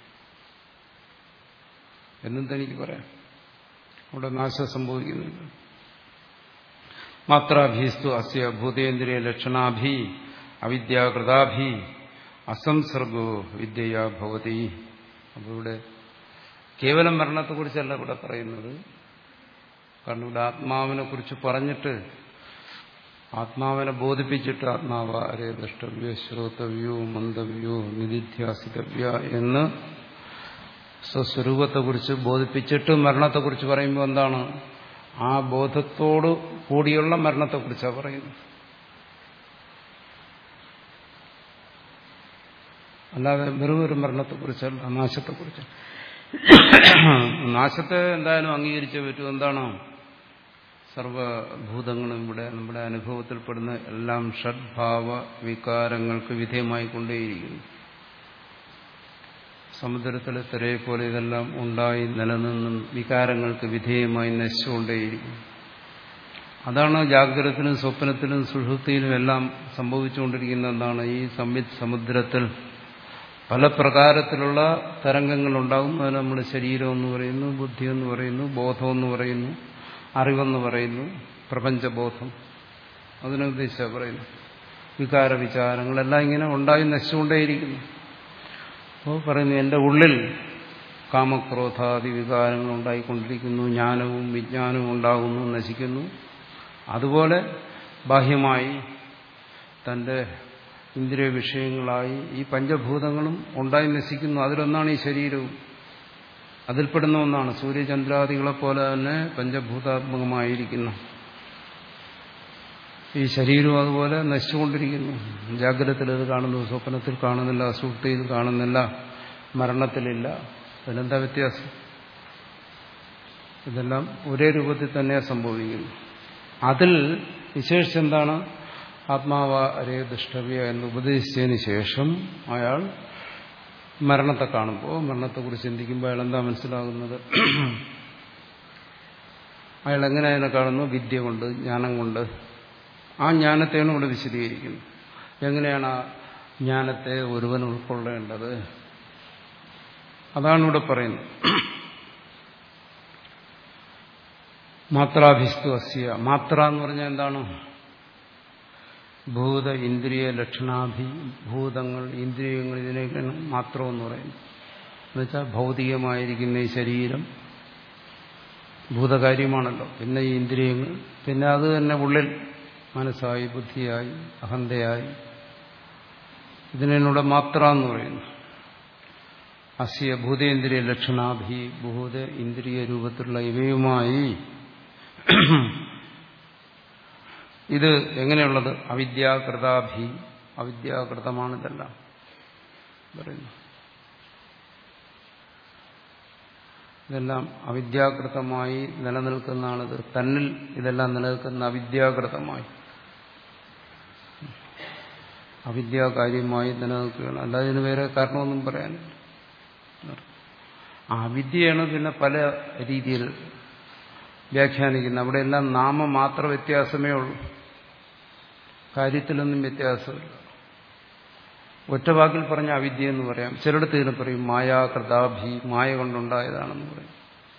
എന്നും തനിക്ക് പറയാം അവിടെ നാശം സംഭവിക്കുന്നില്ല മാത്രാഭീസ്തു അസ്യ ഭൂതേന്ദ്രിയ ലക്ഷണാഭി അവിദ്യാകൃതാഭി അസംസർഗോ വിദ്യയാ ഭവതി അപ്പോൾ ഇവിടെ കേവലം മരണത്തെക്കുറിച്ചല്ല ഇവിടെ പറയുന്നത് കാരണം ഇവിടെ ആത്മാവിനെ കുറിച്ച് പറഞ്ഞിട്ട് ആത്മാവിനെ ബോധിപ്പിച്ചിട്ട് ആത്മാവ് അരേ ദ്രഷ്ടവ്യോ ശ്രോതവ്യോ മന്ദവ്യോ നിധിധ്യാസിതവ്യ എന്ന് സ്വസ്വരൂപത്തെക്കുറിച്ച് ബോധിപ്പിച്ചിട്ട് മരണത്തെക്കുറിച്ച് പറയുമ്പോൾ എന്താണ് ആ ബോധത്തോട് കൂടിയുള്ള മരണത്തെക്കുറിച്ചാണ് പറയുന്നത് അല്ലാതെ വെറും ഒരു മരണത്തെക്കുറിച്ചല്ല നാശത്തെക്കുറിച്ച് നാശത്തെ എന്തായാലും അംഗീകരിച്ചേ പറ്റൂ എന്താണോ സർവഭൂതങ്ങളും ഇവിടെ നമ്മുടെ അനുഭവത്തിൽപ്പെടുന്ന എല്ലാം ഷഡ്ഭാവ വികാരങ്ങൾക്ക് വിധേയമായി കൊണ്ടേയിരിക്കുന്നു സമുദ്രത്തിലെ തിരയെ പോലെ ഇതെല്ലാം ഉണ്ടായി നിലനിന്നും വികാരങ്ങൾക്ക് വിധേയമായി നശിച്ചുകൊണ്ടേയിരിക്കും അതാണ് ജാഗ്രതത്തിലും സ്വപ്നത്തിലും സുഷുപ്തിയിലും എല്ലാം സംഭവിച്ചുകൊണ്ടിരിക്കുന്ന എന്താണ് ഈ സംവിത് സമുദ്രത്തിൽ പല പ്രകാരത്തിലുള്ള തരംഗങ്ങൾ ഉണ്ടാകും അതിന് നമ്മൾ ശരീരം എന്ന് പറയുന്നു ബുദ്ധി എന്ന് പറയുന്നു ബോധം എന്ന് പറയുന്നു അറിവെന്ന് പറയുന്നു പ്രപഞ്ചബോധം അതിനുദ്ദേശിച്ച പറയുന്നു വികാര വിചാരങ്ങളെല്ലാം ഇങ്ങനെ ഉണ്ടായി നശിച്ചുകൊണ്ടേയിരിക്കുന്നു അപ്പോൾ പറയുന്നു എൻ്റെ ഉള്ളിൽ കാമക്രോധാദി വികാരങ്ങൾ ഉണ്ടായിക്കൊണ്ടിരിക്കുന്നു ജ്ഞാനവും വിജ്ഞാനവും ഉണ്ടാകുന്നു നശിക്കുന്നു അതുപോലെ ബാഹ്യമായി തൻ്റെ ഇന്ദ്രിയ വിഷയങ്ങളായി ഈ പഞ്ചഭൂതങ്ങളും ഉണ്ടായി നശിക്കുന്നു അതിലൊന്നാണ് ഈ ശരീരവും അതിൽപ്പെടുന്ന ഒന്നാണ് സൂര്യചന്ദ്രാദികളെ പോലെ തന്നെ പഞ്ചഭൂതാത്മകമായിരിക്കുന്നു ഈ ശരീരവും അതുപോലെ നശിച്ചുകൊണ്ടിരിക്കുന്നു ജാഗ്രതത്തിൽ ഇത് കാണുന്നു സ്വപ്നത്തിൽ കാണുന്നില്ല അസുഖത്തിൽ കാണുന്നില്ല മരണത്തിലില്ല അതിനെന്താ വ്യത്യാസം ഇതെല്ലാം ഒരേ രൂപത്തിൽ തന്നെ സംഭവിക്കുന്നു അതിൽ വിശേഷിച്ചെന്താണ് ആത്മാവ അരേ ദുഷ്ടവ്യ എന്ന് ഉപദേശിച്ചതിന് ശേഷം അയാൾ മരണത്തെ കാണുമ്പോൾ മരണത്തെക്കുറിച്ച് ചിന്തിക്കുമ്പോൾ അയാൾ എന്താ മനസ്സിലാകുന്നത് അയാൾ എങ്ങനെ അതിനെ കാണുന്നു വിദ്യ കൊണ്ട് ജ്ഞാനം കൊണ്ട് ആ ജ്ഞാനത്തെയാണ് ഇവിടെ വിശദീകരിക്കുന്നത് എങ്ങനെയാണ് ആ ജ്ഞാനത്തെ ഒരുവൻ ഉൾക്കൊള്ളേണ്ടത് അതാണ് ഇവിടെ പറയുന്നത് മാത്രാഭിസ്തു അസ്യ മാത്ര എന്ന് പറഞ്ഞാൽ എന്താണ് ഭൂത ഇന്ദ്രിയ ലക്ഷണാഭി ഭൂതങ്ങൾ ഇന്ദ്രിയങ്ങൾ ഇതിനൊക്കെയാണ് മാത്രം എന്ന് പറയുന്നത് എന്നുവെച്ചാൽ ഭൗതികമായിരിക്കുന്ന ഈ ശരീരം ഭൂതകാര്യമാണല്ലോ പിന്നെ ഈ ഇന്ദ്രിയങ്ങൾ പിന്നെ അത് തന്നെ ഉള്ളിൽ മനസ്സായി ബുദ്ധിയായി അഹന്തയായി ഇതിനൂടെ മാത്ര എന്ന് പറയുന്നു അസ്യ ഭൂതേന്ദ്രിയ ലക്ഷണാഭി ഭൂത ഇന്ദ്രിയ രൂപത്തിലുള്ള ഇവയുമായി ഇത് എങ്ങനെയുള്ളത് അവിദ്യാകൃതാഭി അവിദ്യാകൃതമാണ് ഇതെല്ലാം പറയുന്നു ഇതെല്ലാം അവിദ്യാകൃതമായി നിലനിൽക്കുന്നതാണിത് തന്നിൽ ഇതെല്ലാം നിലനിൽക്കുന്ന അവിദ്യാകൃതമായി അവിദ്യാകാര്യമായി നിലനിൽക്കുകയാണ് അല്ലാതെ ഇതിന് വേറെ കാരണമൊന്നും പറയാനില്ല ആ വിദ്യയാണ് പിന്നെ പല രീതിയിൽ വ്യാഖ്യാനിക്കുന്നത് അവിടെയെല്ലാം നാമം മാത്ര വ്യത്യാസമേ ഉള്ളൂ കാര്യത്തിലൊന്നും വ്യത്യാസമില്ല ഒറ്റ വാക്കിൽ പറഞ്ഞ അവിദ്യ എന്ന് പറയാം ചിലടത്ത് ഇതിനെ പറയും മായാകൃതാഭി മായ കൊണ്ടുണ്ടായതാണെന്ന് പറയും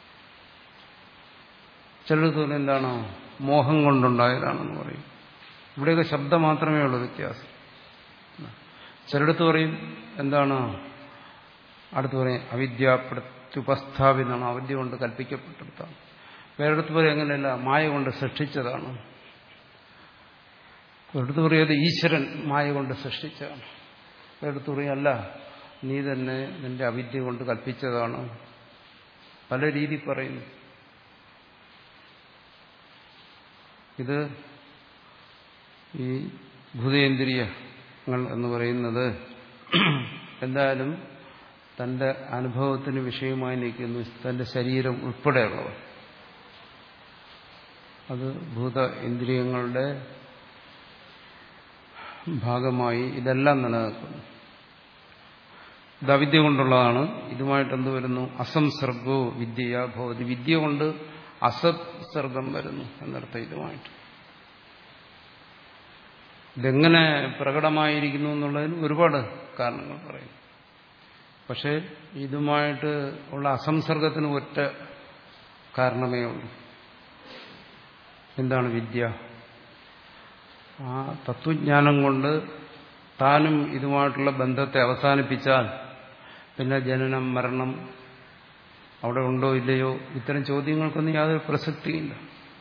ചിലടത്ത് പറയും എന്താണോ മോഹം കൊണ്ടുണ്ടായതാണെന്ന് പറയും ഇവിടെയൊക്കെ ശബ്ദം മാത്രമേ ഉള്ളൂ വ്യത്യാസം ചിലടത്ത് പറയും എന്താണ് അടുത്ത് പറയും അവിദ്യ പ്രത്യുപസ്ഥാപിതാണ് അവിദ്യ കൊണ്ട് കൽപ്പിക്കപ്പെട്ടെടുത്താണ് വേറെടുത്ത് പറയും അങ്ങനെയല്ല മായ കൊണ്ട് സൃഷ്ടിച്ചതാണ് ഒരിടത്ത് പറയുന്നത് ഈശ്വരൻ മായ കൊണ്ട് സൃഷ്ടിച്ചതാണ് ഒരിടത്ത് പറയും അല്ല നീ തന്നെ നിന്റെ അവിദ്യ കൊണ്ട് കൽപ്പിച്ചതാണ് പല രീതി പറയുന്നു ഇത് ഈ ഭൂതേന്ദ്രിയങ്ങൾ എന്ന് പറയുന്നത് എന്തായാലും തന്റെ അനുഭവത്തിന് വിഷയമായി നിൽക്കുന്നു തന്റെ ശരീരം ഉൾപ്പെടെയുള്ളവ അത് ഭൂത ഇന്ദ്രിയങ്ങളുടെ ഭാഗമായി ഇതെല്ലാം നിലനിൽക്കുന്നു ഇത് അവിദ്യ കൊണ്ടുള്ളതാണ് ഇതുമായിട്ട് എന്ത് വരുന്നു അസംസർഗോ വിദ്യയാ ഭവതി വിദ്യ കൊണ്ട് അസത്സർഗം വരുന്നു എന്നർത്ഥം ഇതുമായിട്ട് ഇതെങ്ങനെ പ്രകടമായിരിക്കുന്നു എന്നുള്ളതിന് ഒരുപാട് കാരണങ്ങൾ പറയും പക്ഷേ ഇതുമായിട്ട് ഉള്ള അസംസർഗത്തിന് ഒറ്റ കാരണമേ ഉള്ളൂ എന്താണ് വിദ്യ ആ തത്വജ്ഞാനം കൊണ്ട് താനും ഇതുമായിട്ടുള്ള ബന്ധത്തെ അവസാനിപ്പിച്ചാൽ പിന്നെ ജനനം മരണം അവിടെ ഉണ്ടോ ഇല്ലയോ ഇത്തരം ചോദ്യങ്ങൾക്കൊന്നും യാതൊരു പ്രസക്തിയില്ല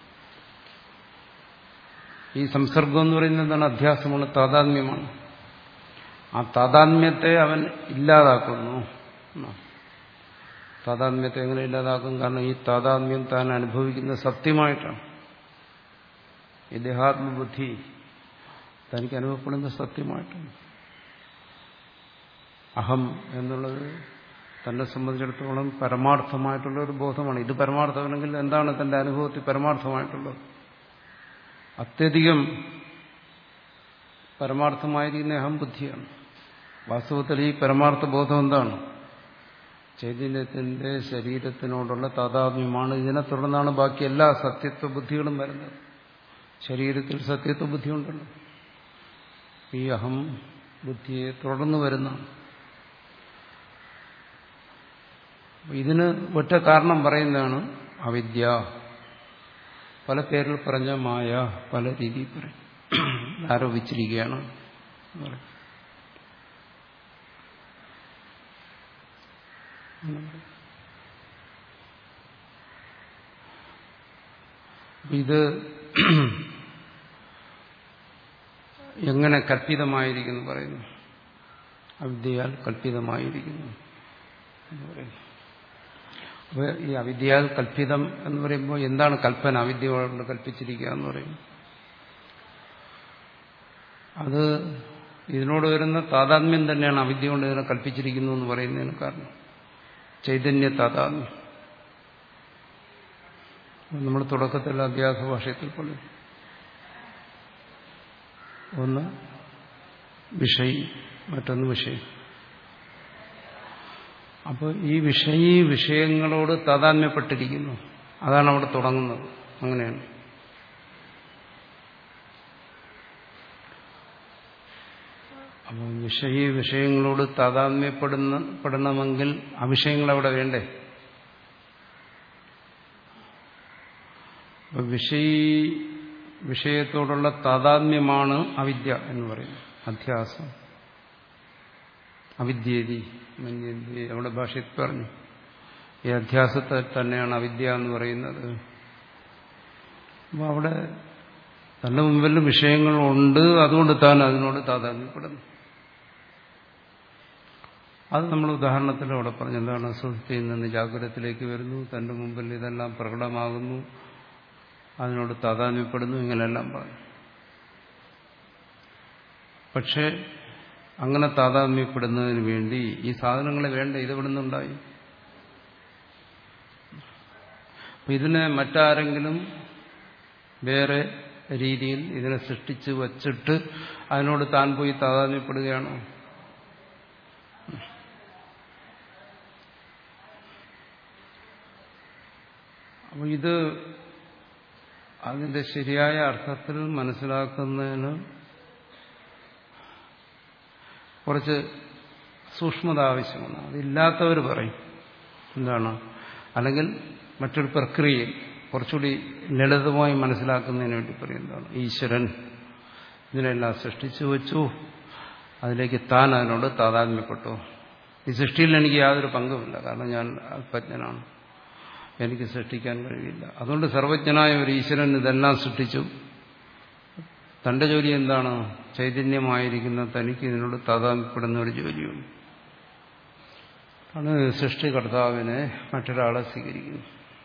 ഈ സംസർഗം എന്ന് പറയുന്നത് എന്താണ് അധ്യാസമാണ് താതാത്മ്യമാണ് ആ താതാത്മ്യത്തെ അവൻ ഇല്ലാതാക്കുന്നു താതാത്മ്യത്തെ എങ്ങനെ ഇല്ലാതാക്കും കാരണം ഈ താതാത്മ്യം താൻ അനുഭവിക്കുന്ന സത്യമായിട്ടാണ് ഈ ദേഹാത്മബുദ്ധി തനിക്ക് അനുഭവപ്പെടുന്ന സത്യമായിട്ടാണ് അഹം എന്നുള്ളത് തന്നെ സംബന്ധിച്ചിടത്തോളം പരമാർത്ഥമായിട്ടുള്ള ഒരു ബോധമാണ് ഇത് പരമാർത്ഥമല്ലെങ്കിൽ എന്താണ് തന്റെ അനുഭവത്തിൽ പരമാർത്ഥമായിട്ടുള്ളത് അത്യധികം പരമാർത്ഥമായിരിക്കുന്ന അഹം ബുദ്ധിയാണ് വാസ്തവത്തിൽ ഈ പരമാർത്ഥ ബോധം എന്താണ് ചൈതന്യത്തിന്റെ ശരീരത്തിനോടുള്ള താതാത്മ്യമാണ് ഇതിനെ തുടർന്നാണ് ബാക്കി എല്ലാ സത്യത്വ ബുദ്ധികളും വരുന്നത് ശരീരത്തിൽ സത്യത്വ ബുദ്ധിയുണ്ടല്ലോ ഈ അഹം ബുദ്ധിയെ തുടർന്ന് വരുന്നതാണ് ഇതിന് ഒറ്റ കാരണം പറയുന്നതാണ് അവിദ്യ പല പേരിൽ പറഞ്ഞ മായ പല രീതിയിൽ പറയും ആരോപിച്ചിരിക്കുകയാണ് ഇത് എങ്ങനെ കൽപ്പിതമായിരിക്കുന്നു പറയുന്നു അവിദ്യയാൽ കൽപ്പിതമായിരിക്കുന്നു എന്ന് പറയുന്നു അപ്പോൾ ഈ അവിദ്യയാൽ കൽപ്പിതം എന്ന് പറയുമ്പോൾ എന്താണ് കൽപ്പന അവിദ്യ കൊണ്ട് കൽപ്പിച്ചിരിക്കുക എന്ന് പറയുന്നു അത് ഇതിനോട് വരുന്ന താതാത്മ്യം തന്നെയാണ് അവിദ്യ കൊണ്ട് ഇതിനെ കൽപ്പിച്ചിരിക്കുന്നു എന്ന് പറയുന്നതിന് കാരണം ചൈതന്യ താതാത്മ്യം നമ്മൾ തുടക്കത്തിൽ അധ്യാസ ഭാഷയത്തിൽ പറഞ്ഞു ഒന്ന് വിഷയി മറ്റൊന്ന് വിഷയം അപ്പോൾ ഈ വിഷയി വിഷയങ്ങളോട് താതാത്മ്യപ്പെട്ടിരിക്കുന്നു അതാണ് അവിടെ തുടങ്ങുന്നത് അങ്ങനെയാണ് അപ്പോൾ വിഷയി വിഷയങ്ങളോട് താതാത്മ്യപ്പെടുന്ന പെടണമെങ്കിൽ ആ വിഷയങ്ങൾ അവിടെ വേണ്ടേ അപ്പോൾ വിഷയി വിഷയത്തോടുള്ള താതാത്മ്യമാണ് അവിദ്യ എന്ന് പറയുന്നത് അധ്യാസം അവിദ്യേതി മന്യന്തി അവിടെ ഭാഷയിൽ പറഞ്ഞു ഈ അധ്യാസത്തെ തന്നെയാണ് അവിദ്യ എന്ന് പറയുന്നത് അപ്പോൾ അവിടെ തന്റെ മുമ്പിൽ വിഷയങ്ങളുണ്ട് അതുകൊണ്ട് താൻ അതിനോട് താതാത്മ്യപ്പെടുന്നു അത് നമ്മൾ ഉദാഹരണത്തിൽ അവിടെ പറഞ്ഞു എന്താണ് സുഹൃത്തിയിൽ നിന്ന് ജാഗ്രതത്തിലേക്ക് വരുന്നു തന്റെ മുമ്പിൽ ഇതെല്ലാം പ്രകടമാകുന്നു അതിനോട് താതാത്മ്യപ്പെടുന്നു ഇങ്ങനെയെല്ലാം പറഞ്ഞു പക്ഷേ അങ്ങനെ താതാത്മ്യപ്പെടുന്നതിന് വേണ്ടി ഈ സാധനങ്ങളെ വേണ്ട ഇതെവിടെ നിന്നുണ്ടായി അപ്പൊ ഇതിനെ മറ്റാരെങ്കിലും വേറെ രീതിയിൽ ഇതിനെ സൃഷ്ടിച്ച് വച്ചിട്ട് അതിനോട് താൻ പോയി താതാത്മ്യപ്പെടുകയാണോ അപ്പോൾ ഇത് അതിന്റെ ശരിയായ അർത്ഥത്തിൽ മനസ്സിലാക്കുന്നതിന് കുറച്ച് സൂക്ഷ്മത ആവശ്യമാണ് അതില്ലാത്തവർ പറയും എന്താണ് അല്ലെങ്കിൽ മറ്റൊരു പ്രക്രിയയിൽ കുറച്ചുകൂടി ലളിതമായി മനസ്സിലാക്കുന്നതിന് വേണ്ടി പറയും എന്താണ് ഈശ്വരൻ ഇതിനെല്ലാം സൃഷ്ടിച്ചു വെച്ചു അതിലേക്ക് താൻ അതിനോട് താതാത്മ്യപ്പെട്ടു ഈ സൃഷ്ടിയിൽ എനിക്ക് യാതൊരു പങ്കുമില്ല കാരണം ഞാൻ അല്പജ്ഞനാണ് എനിക്ക് സൃഷ്ടിക്കാൻ കഴിയില്ല അതുകൊണ്ട് സർവജ്ഞനായ ഒരു ഈശ്വരൻ ഇതെല്ലാം സൃഷ്ടിച്ചു തന്റെ ജോലി എന്താണ് ചൈതന്യമായിരിക്കുന്ന തനിക്ക് ഇതിനോട് താതാത്മ്യപ്പെടുന്ന ഒരു ജോലിയുണ്ട് ആണ് സൃഷ്ടികർത്താവിനെ മറ്റൊരാളെ സ്വീകരിക്കുന്നു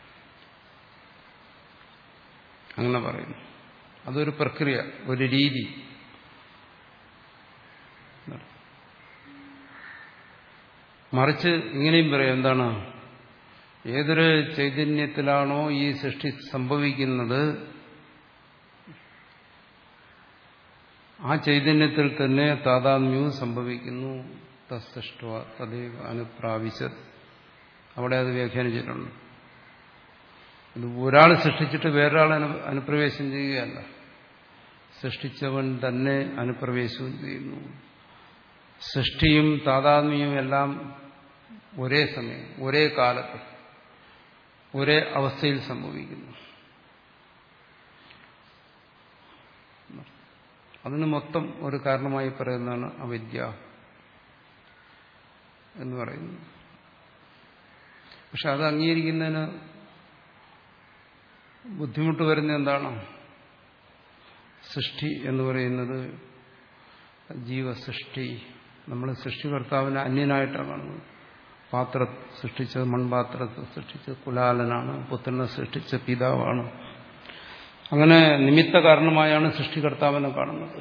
അങ്ങനെ പറയുന്നു അതൊരു പ്രക്രിയ ഒരു രീതി മറിച്ച് ഇങ്ങനെയും പറയാം എന്താണ് ഏതൊരു ചൈതന്യത്തിലാണോ ഈ സൃഷ്ടി സംഭവിക്കുന്നത് ആ ചൈതന്യത്തിൽ തന്നെ താതാത്മ്യവും സംഭവിക്കുന്നു തസ്സൃഷ്ട തദൈവ അനുപ്രാവശ്യത് അവിടെ അത് വ്യാഖ്യാനിച്ചിട്ടുണ്ട് ഇത് ഒരാൾ സൃഷ്ടിച്ചിട്ട് വേറൊരാൾ അനുപ്രവേശം ചെയ്യുകയല്ല സൃഷ്ടിച്ചവൻ തന്നെ അനുപ്രവേശവും ചെയ്യുന്നു സൃഷ്ടിയും താതാത്മ്യവും എല്ലാം ഒരേ സമയം ഒരേ കാലത്ത് ഒരേ അവസ്ഥയിൽ സംഭവിക്കുന്നു അതിന് മൊത്തം ഒരു കാരണമായി പറയുന്നതാണ് അവിദ്യ എന്ന് പറയുന്നത് പക്ഷെ അത് അംഗീകരിക്കുന്നതിന് ബുദ്ധിമുട്ട് വരുന്ന എന്താണ് സൃഷ്ടി എന്ന് പറയുന്നത് ജീവസൃഷ്ടി നമ്മൾ സൃഷ്ടികർത്താവിനെ അന്യനായിട്ടാണ് കാണുന്നത് പാത്ര സൃഷ്ടിച്ചത് മൺപാത്രത്തെ സൃഷ്ടിച്ചത് കുലാലനാണ് പുത്രനെ സൃഷ്ടിച്ച പിതാവാണ് അങ്ങനെ നിമിത്ത കാരണമായാണ് സൃഷ്ടികർത്താവിനെ കാണുന്നത്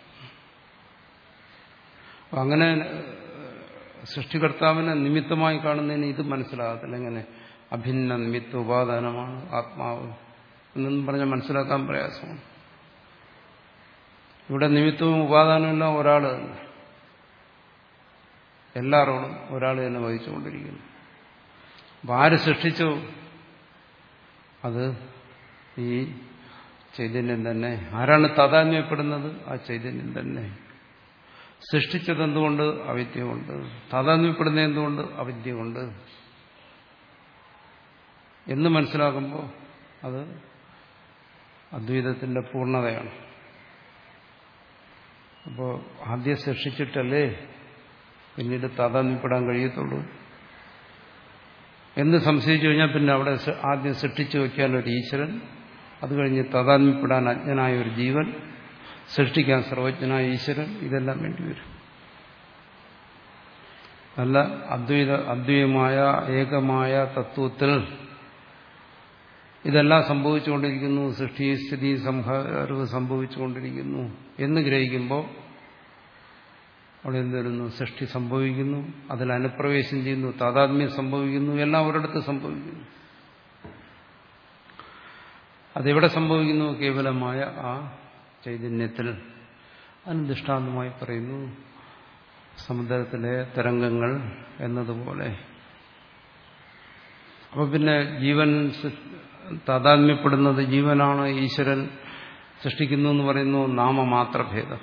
അങ്ങനെ സൃഷ്ടികർത്താവിനെ നിമിത്തമായി കാണുന്നതിന് ഇത് മനസ്സിലാകത്തില്ല എങ്ങനെ അഭിന്ന നിമിത്ത ഉപാദാനമാണ് ആത്മാവ് എന്നൊന്നും പറഞ്ഞാൽ മനസ്സിലാക്കാൻ പ്രയാസമാണ് ഇവിടെ നിമിത്തവും ഉപാദാനവും എല്ലാം ഒരാൾ തന്നെ എല്ലാ റോളും ഒരാൾ തന്നെ വഹിച്ചുകൊണ്ടിരിക്കുന്നു അപ്പം ആര് സൃഷ്ടിച്ചു അത് ഈ ചൈതന്യം തന്നെ ആരാണ് താതാത്മ്യപ്പെടുന്നത് ആ ചൈതന്യം തന്നെ സൃഷ്ടിച്ചത് എന്തുകൊണ്ട് അവിദ്യ കൊണ്ട് താതാത്മ്യപ്പെടുന്ന എന്തുകൊണ്ട് അവിദ്യ കൊണ്ട് എന്ന് മനസ്സിലാക്കുമ്പോൾ അത് അദ്വൈതത്തിന്റെ പൂർണ്ണതയാണ് അപ്പോൾ ആദ്യം സൃഷ്ടിച്ചിട്ടല്ലേ പിന്നീട് താതാത്മ്യപ്പെടാൻ കഴിയത്തുള്ളൂ എന്ന് സംശയിച്ചു കഴിഞ്ഞാൽ പിന്നെ അവിടെ ആദ്യം സൃഷ്ടിച്ചു വയ്ക്കാൻ ഒരു ഈശ്വരൻ അത് കഴിഞ്ഞ് താതാത്മ്യപ്പെടാൻ അജ്ഞനായ ഒരു ജീവൻ സൃഷ്ടിക്കാൻ സർവജ്ഞനായ ഈശ്വരൻ ഇതെല്ലാം വേണ്ടിവരും അല്ല അദ്വൈത അദ്വൈതമായ ഏകമായ തത്വത്തിൽ ഇതെല്ലാം സംഭവിച്ചുകൊണ്ടിരിക്കുന്നു സൃഷ്ടി സ്ഥിതി സംഹാരവ് സംഭവിച്ചുകൊണ്ടിരിക്കുന്നു എന്ന് ഗ്രഹിക്കുമ്പോൾ അവിടെ എന്ത് വരുന്നു സൃഷ്ടി സംഭവിക്കുന്നു അതിൽ അനുപ്രവേശം ചെയ്യുന്നു താതാത്മ്യം സംഭവിക്കുന്നു എല്ലാം ഒരിടത്ത് സംഭവിക്കുന്നു അതെവിടെ സംഭവിക്കുന്നു കേവലമായ ആ ചൈതന്യത്തിൽ അതിന് ദൃഷ്ടാന്തമായി പറയുന്നു സമുദ്രത്തിലെ തരംഗങ്ങൾ എന്നതുപോലെ അപ്പൊ പിന്നെ ജീവൻ താതാത്മ്യപ്പെടുന്നത് ജീവനാണ് ഈശ്വരൻ സൃഷ്ടിക്കുന്നു എന്ന് പറയുന്നു നാമമാത്രഭേദം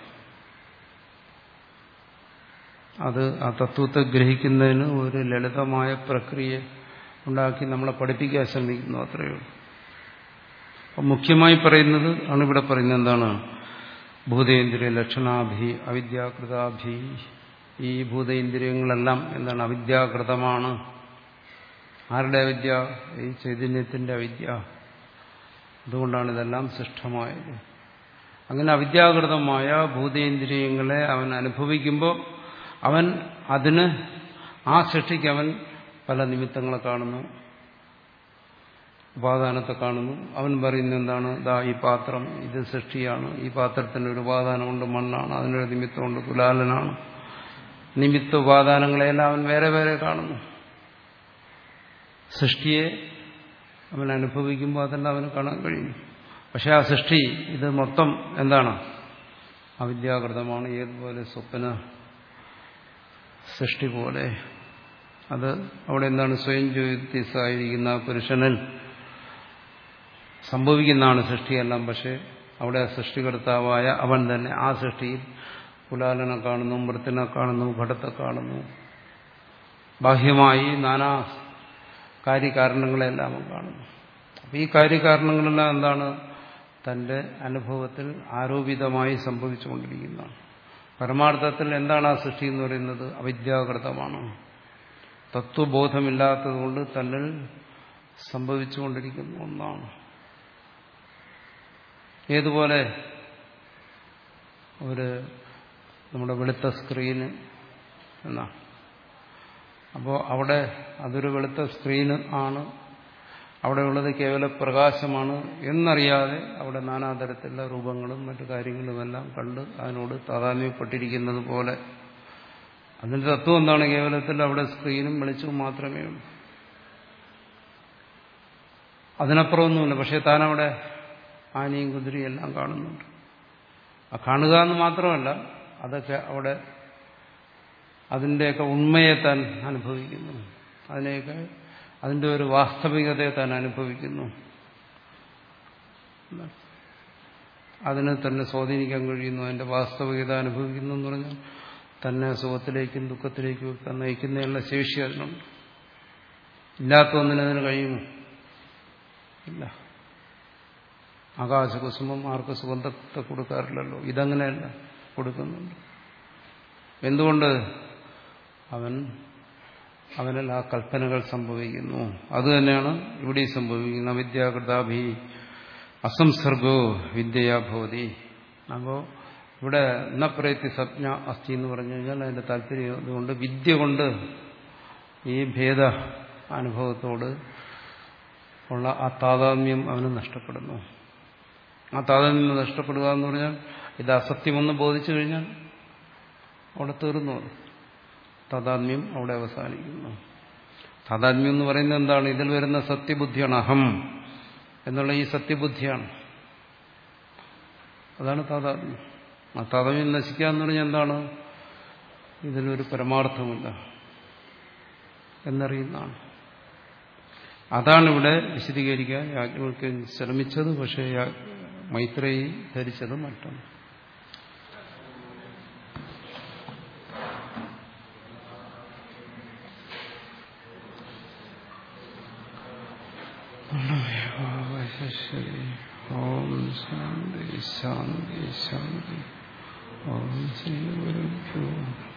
അത് ആ തത്വത്തെ ഗ്രഹിക്കുന്നതിന് ഒരു ലളിതമായ പ്രക്രിയ ഉണ്ടാക്കി നമ്മളെ പഠിപ്പിക്കാൻ ശ്രമിക്കുന്നു അത്രയേ ഉള്ളൂ അപ്പം മുഖ്യമായി പറയുന്നത് ആണ് ഇവിടെ പറയുന്നത് എന്താണ് ഭൂതേന്ദ്രിയ ലക്ഷണാഭി അവിദ്യാകൃതാഭി ഈ ഭൂതേന്ദ്രിയങ്ങളെല്ലാം എന്താണ് അവിദ്യാകൃതമാണ് ആരുടെ അവിദ്യ ഈ ചൈതന്യത്തിന്റെ അവിദ്യ അതുകൊണ്ടാണ് ഇതെല്ലാം സൃഷ്ടമായത് അങ്ങനെ അവിദ്യാകൃതമായ ഭൂതേന്ദ്രിയങ്ങളെ അവൻ അനുഭവിക്കുമ്പോൾ അവൻ അതിന് ആ സൃഷ്ടിക്ക് അവൻ പല നിമിത്തങ്ങളെ കാണുന്നു ഉപാദാനത്തെ കാണുന്നു അവൻ പറയുന്ന എന്താണ് ദാ ഈ പാത്രം ഇത് സൃഷ്ടിയാണ് ഈ പാത്രത്തിന് ഒരു ഉപാദാനമുണ്ട് മണ്ണാണ് അതിനൊരു നിമിത്തമുണ്ട് കുലാലനാണ് നിമിത്ത ഉപാദാനങ്ങളെല്ലാം അവൻ വേറെ വേറെ കാണുന്നു സൃഷ്ടിയെ അവൻ അനുഭവിക്കുമ്പോൾ അതെല്ലാം അവന് കാണാൻ കഴിയും പക്ഷെ ആ സൃഷ്ടി ഇത് മൊത്തം എന്താണ് അവിദ്യാകൃതമാണ് ഏതുപോലെ സ്വപ്ന സൃഷ്ടി പോലെ അത് അവിടെ എന്താണ് സ്വയം ജ്യോതിസായിരിക്കുന്ന പുരുഷനിൽ സംഭവിക്കുന്നതാണ് സൃഷ്ടിയെല്ലാം പക്ഷെ അവിടെ സൃഷ്ടികർത്താവായ അവൻ തന്നെ ആ സൃഷ്ടിയിൽ കുലാലനെ കാണുന്നു മൃത്തിനെ കാണുന്നു ഘടത്തെ കാണുന്നു ബാഹ്യമായി നാനാ കാര്യകാരണങ്ങളെല്ലാം അവൻ കാണുന്നു അപ്പം ഈ കാര്യകാരണങ്ങളെല്ലാം എന്താണ് തന്റെ അനുഭവത്തിൽ ആരോപിതമായി സംഭവിച്ചുകൊണ്ടിരിക്കുന്നതാണ് പരമാർത്ഥത്തിൽ എന്താണ് ആ സൃഷ്ടി എന്ന് പറയുന്നത് അവിദ്യാകൃതമാണ് തത്വബോധമില്ലാത്തതുകൊണ്ട് തന്നിൽ സംഭവിച്ചുകൊണ്ടിരിക്കുന്ന ഒന്നാണ് ഏതുപോലെ ഒരു നമ്മുടെ വെളുത്ത സ്ക്രീന് എന്നാ അപ്പോൾ അവിടെ അതൊരു വെളുത്ത സ്ക്രീന് ആണ് അവിടെയുള്ളത് കേവല പ്രകാശമാണ് എന്നറിയാതെ അവിടെ നാനാതരത്തിലുള്ള രൂപങ്ങളും മറ്റു കാര്യങ്ങളുമെല്ലാം കണ്ട് അതിനോട് താതാത്മ്യപ്പെട്ടിരിക്കുന്നത് പോലെ അതിന്റെ തത്വം എന്താണ് കേവലത്തിൽ അവിടെ സ്ക്രീനും വെളിച്ചവും മാത്രമേ ഉള്ളൂ അതിനപ്പുറമൊന്നുമില്ല പക്ഷെ താനവിടെ ആനയും കുതിരയും എല്ലാം കാണുന്നുണ്ട് ആ കാണുക എന്ന് മാത്രമല്ല അതൊക്കെ അവിടെ അതിൻ്റെയൊക്കെ ഉണ്മയെ താൻ അനുഭവിക്കുന്നു അതിനെയൊക്കെ അതിൻ്റെ ഒരു വാസ്തവികതയെ താൻ അനുഭവിക്കുന്നു അതിനെ തന്നെ സ്വാധീനിക്കാൻ കഴിയുന്നു അതിന്റെ വാസ്തവികത അനുഭവിക്കുന്നു എന്ന് പറഞ്ഞാൽ തന്നെ സുഖത്തിലേക്കും ദുഃഖത്തിലേക്കും ഒക്കെ നയിക്കുന്നതിനുള്ള ശേഷി അതിനുണ്ട് ഇല്ലാത്ത ഒന്നിന് അതിന് കഴിയുമോ ഇല്ല ആകാശകുസുമം ആർക്ക് സുഗന്ധത്തെ കൊടുക്കാറില്ലല്ലോ ഇതങ്ങനെയല്ല കൊടുക്കുന്നുണ്ട് എന്തുകൊണ്ട് അവൻ അവനിൽ ആ കൽപ്പനകൾ സംഭവിക്കുന്നു അതുതന്നെയാണ് ഇവിടെ സംഭവിക്കുന്നത് അവിദ്യാകൃതാഭി അസംസർഗോ വിദ്യയാ ഭവതി അപ്പോൾ ഇവിടെ നപ്രയത്തി സജ്ഞ അസ്ഥി എന്ന് പറഞ്ഞു കഴിഞ്ഞാൽ അതിന്റെ താല്പര്യം അതുകൊണ്ട് വിദ്യ കൊണ്ട് ഈ ഭേദ അനുഭവത്തോട് ഉള്ള ആ താതാത്മ്യം അവന് നഷ്ടപ്പെടുന്നു ആ താതാത്മ്യം നഷ്ടപ്പെടുക എന്ന് പറഞ്ഞാൽ ഇത് അസത്യമെന്ന് ബോധിച്ചു കഴിഞ്ഞാൽ അവിടെ തീർന്നു അത് താതാത്മ്യം അവിടെ അവസാനിക്കുന്നു താതാത്മ്യം എന്ന് പറയുന്നത് എന്താണ് ഇതിൽ വരുന്ന സത്യബുദ്ധിയാണ് അഹം എന്നുള്ള ഈ സത്യബുദ്ധിയാണ് അതാണ് താതാത്മ്യം ആ താതാത്മ്യം നശിക്കുക എന്ന് പറഞ്ഞാൽ എന്താണ് ഇതിലൊരു പരമാർത്ഥമില്ല എന്നറിയുന്നതാണ് അതാണ് ഇവിടെ വിശദീകരിക്കാൻ യാജ്ഞവൽക്ക് ശ്രമിച്ചത് പക്ഷേ മൈത്രേയി ധരിച്ചത് മറ്റൊന്ന് ഓം ശാന്തി ശാന്തി ശാന്തി ഓം ശ്രീ ഗുരുഭ്യോ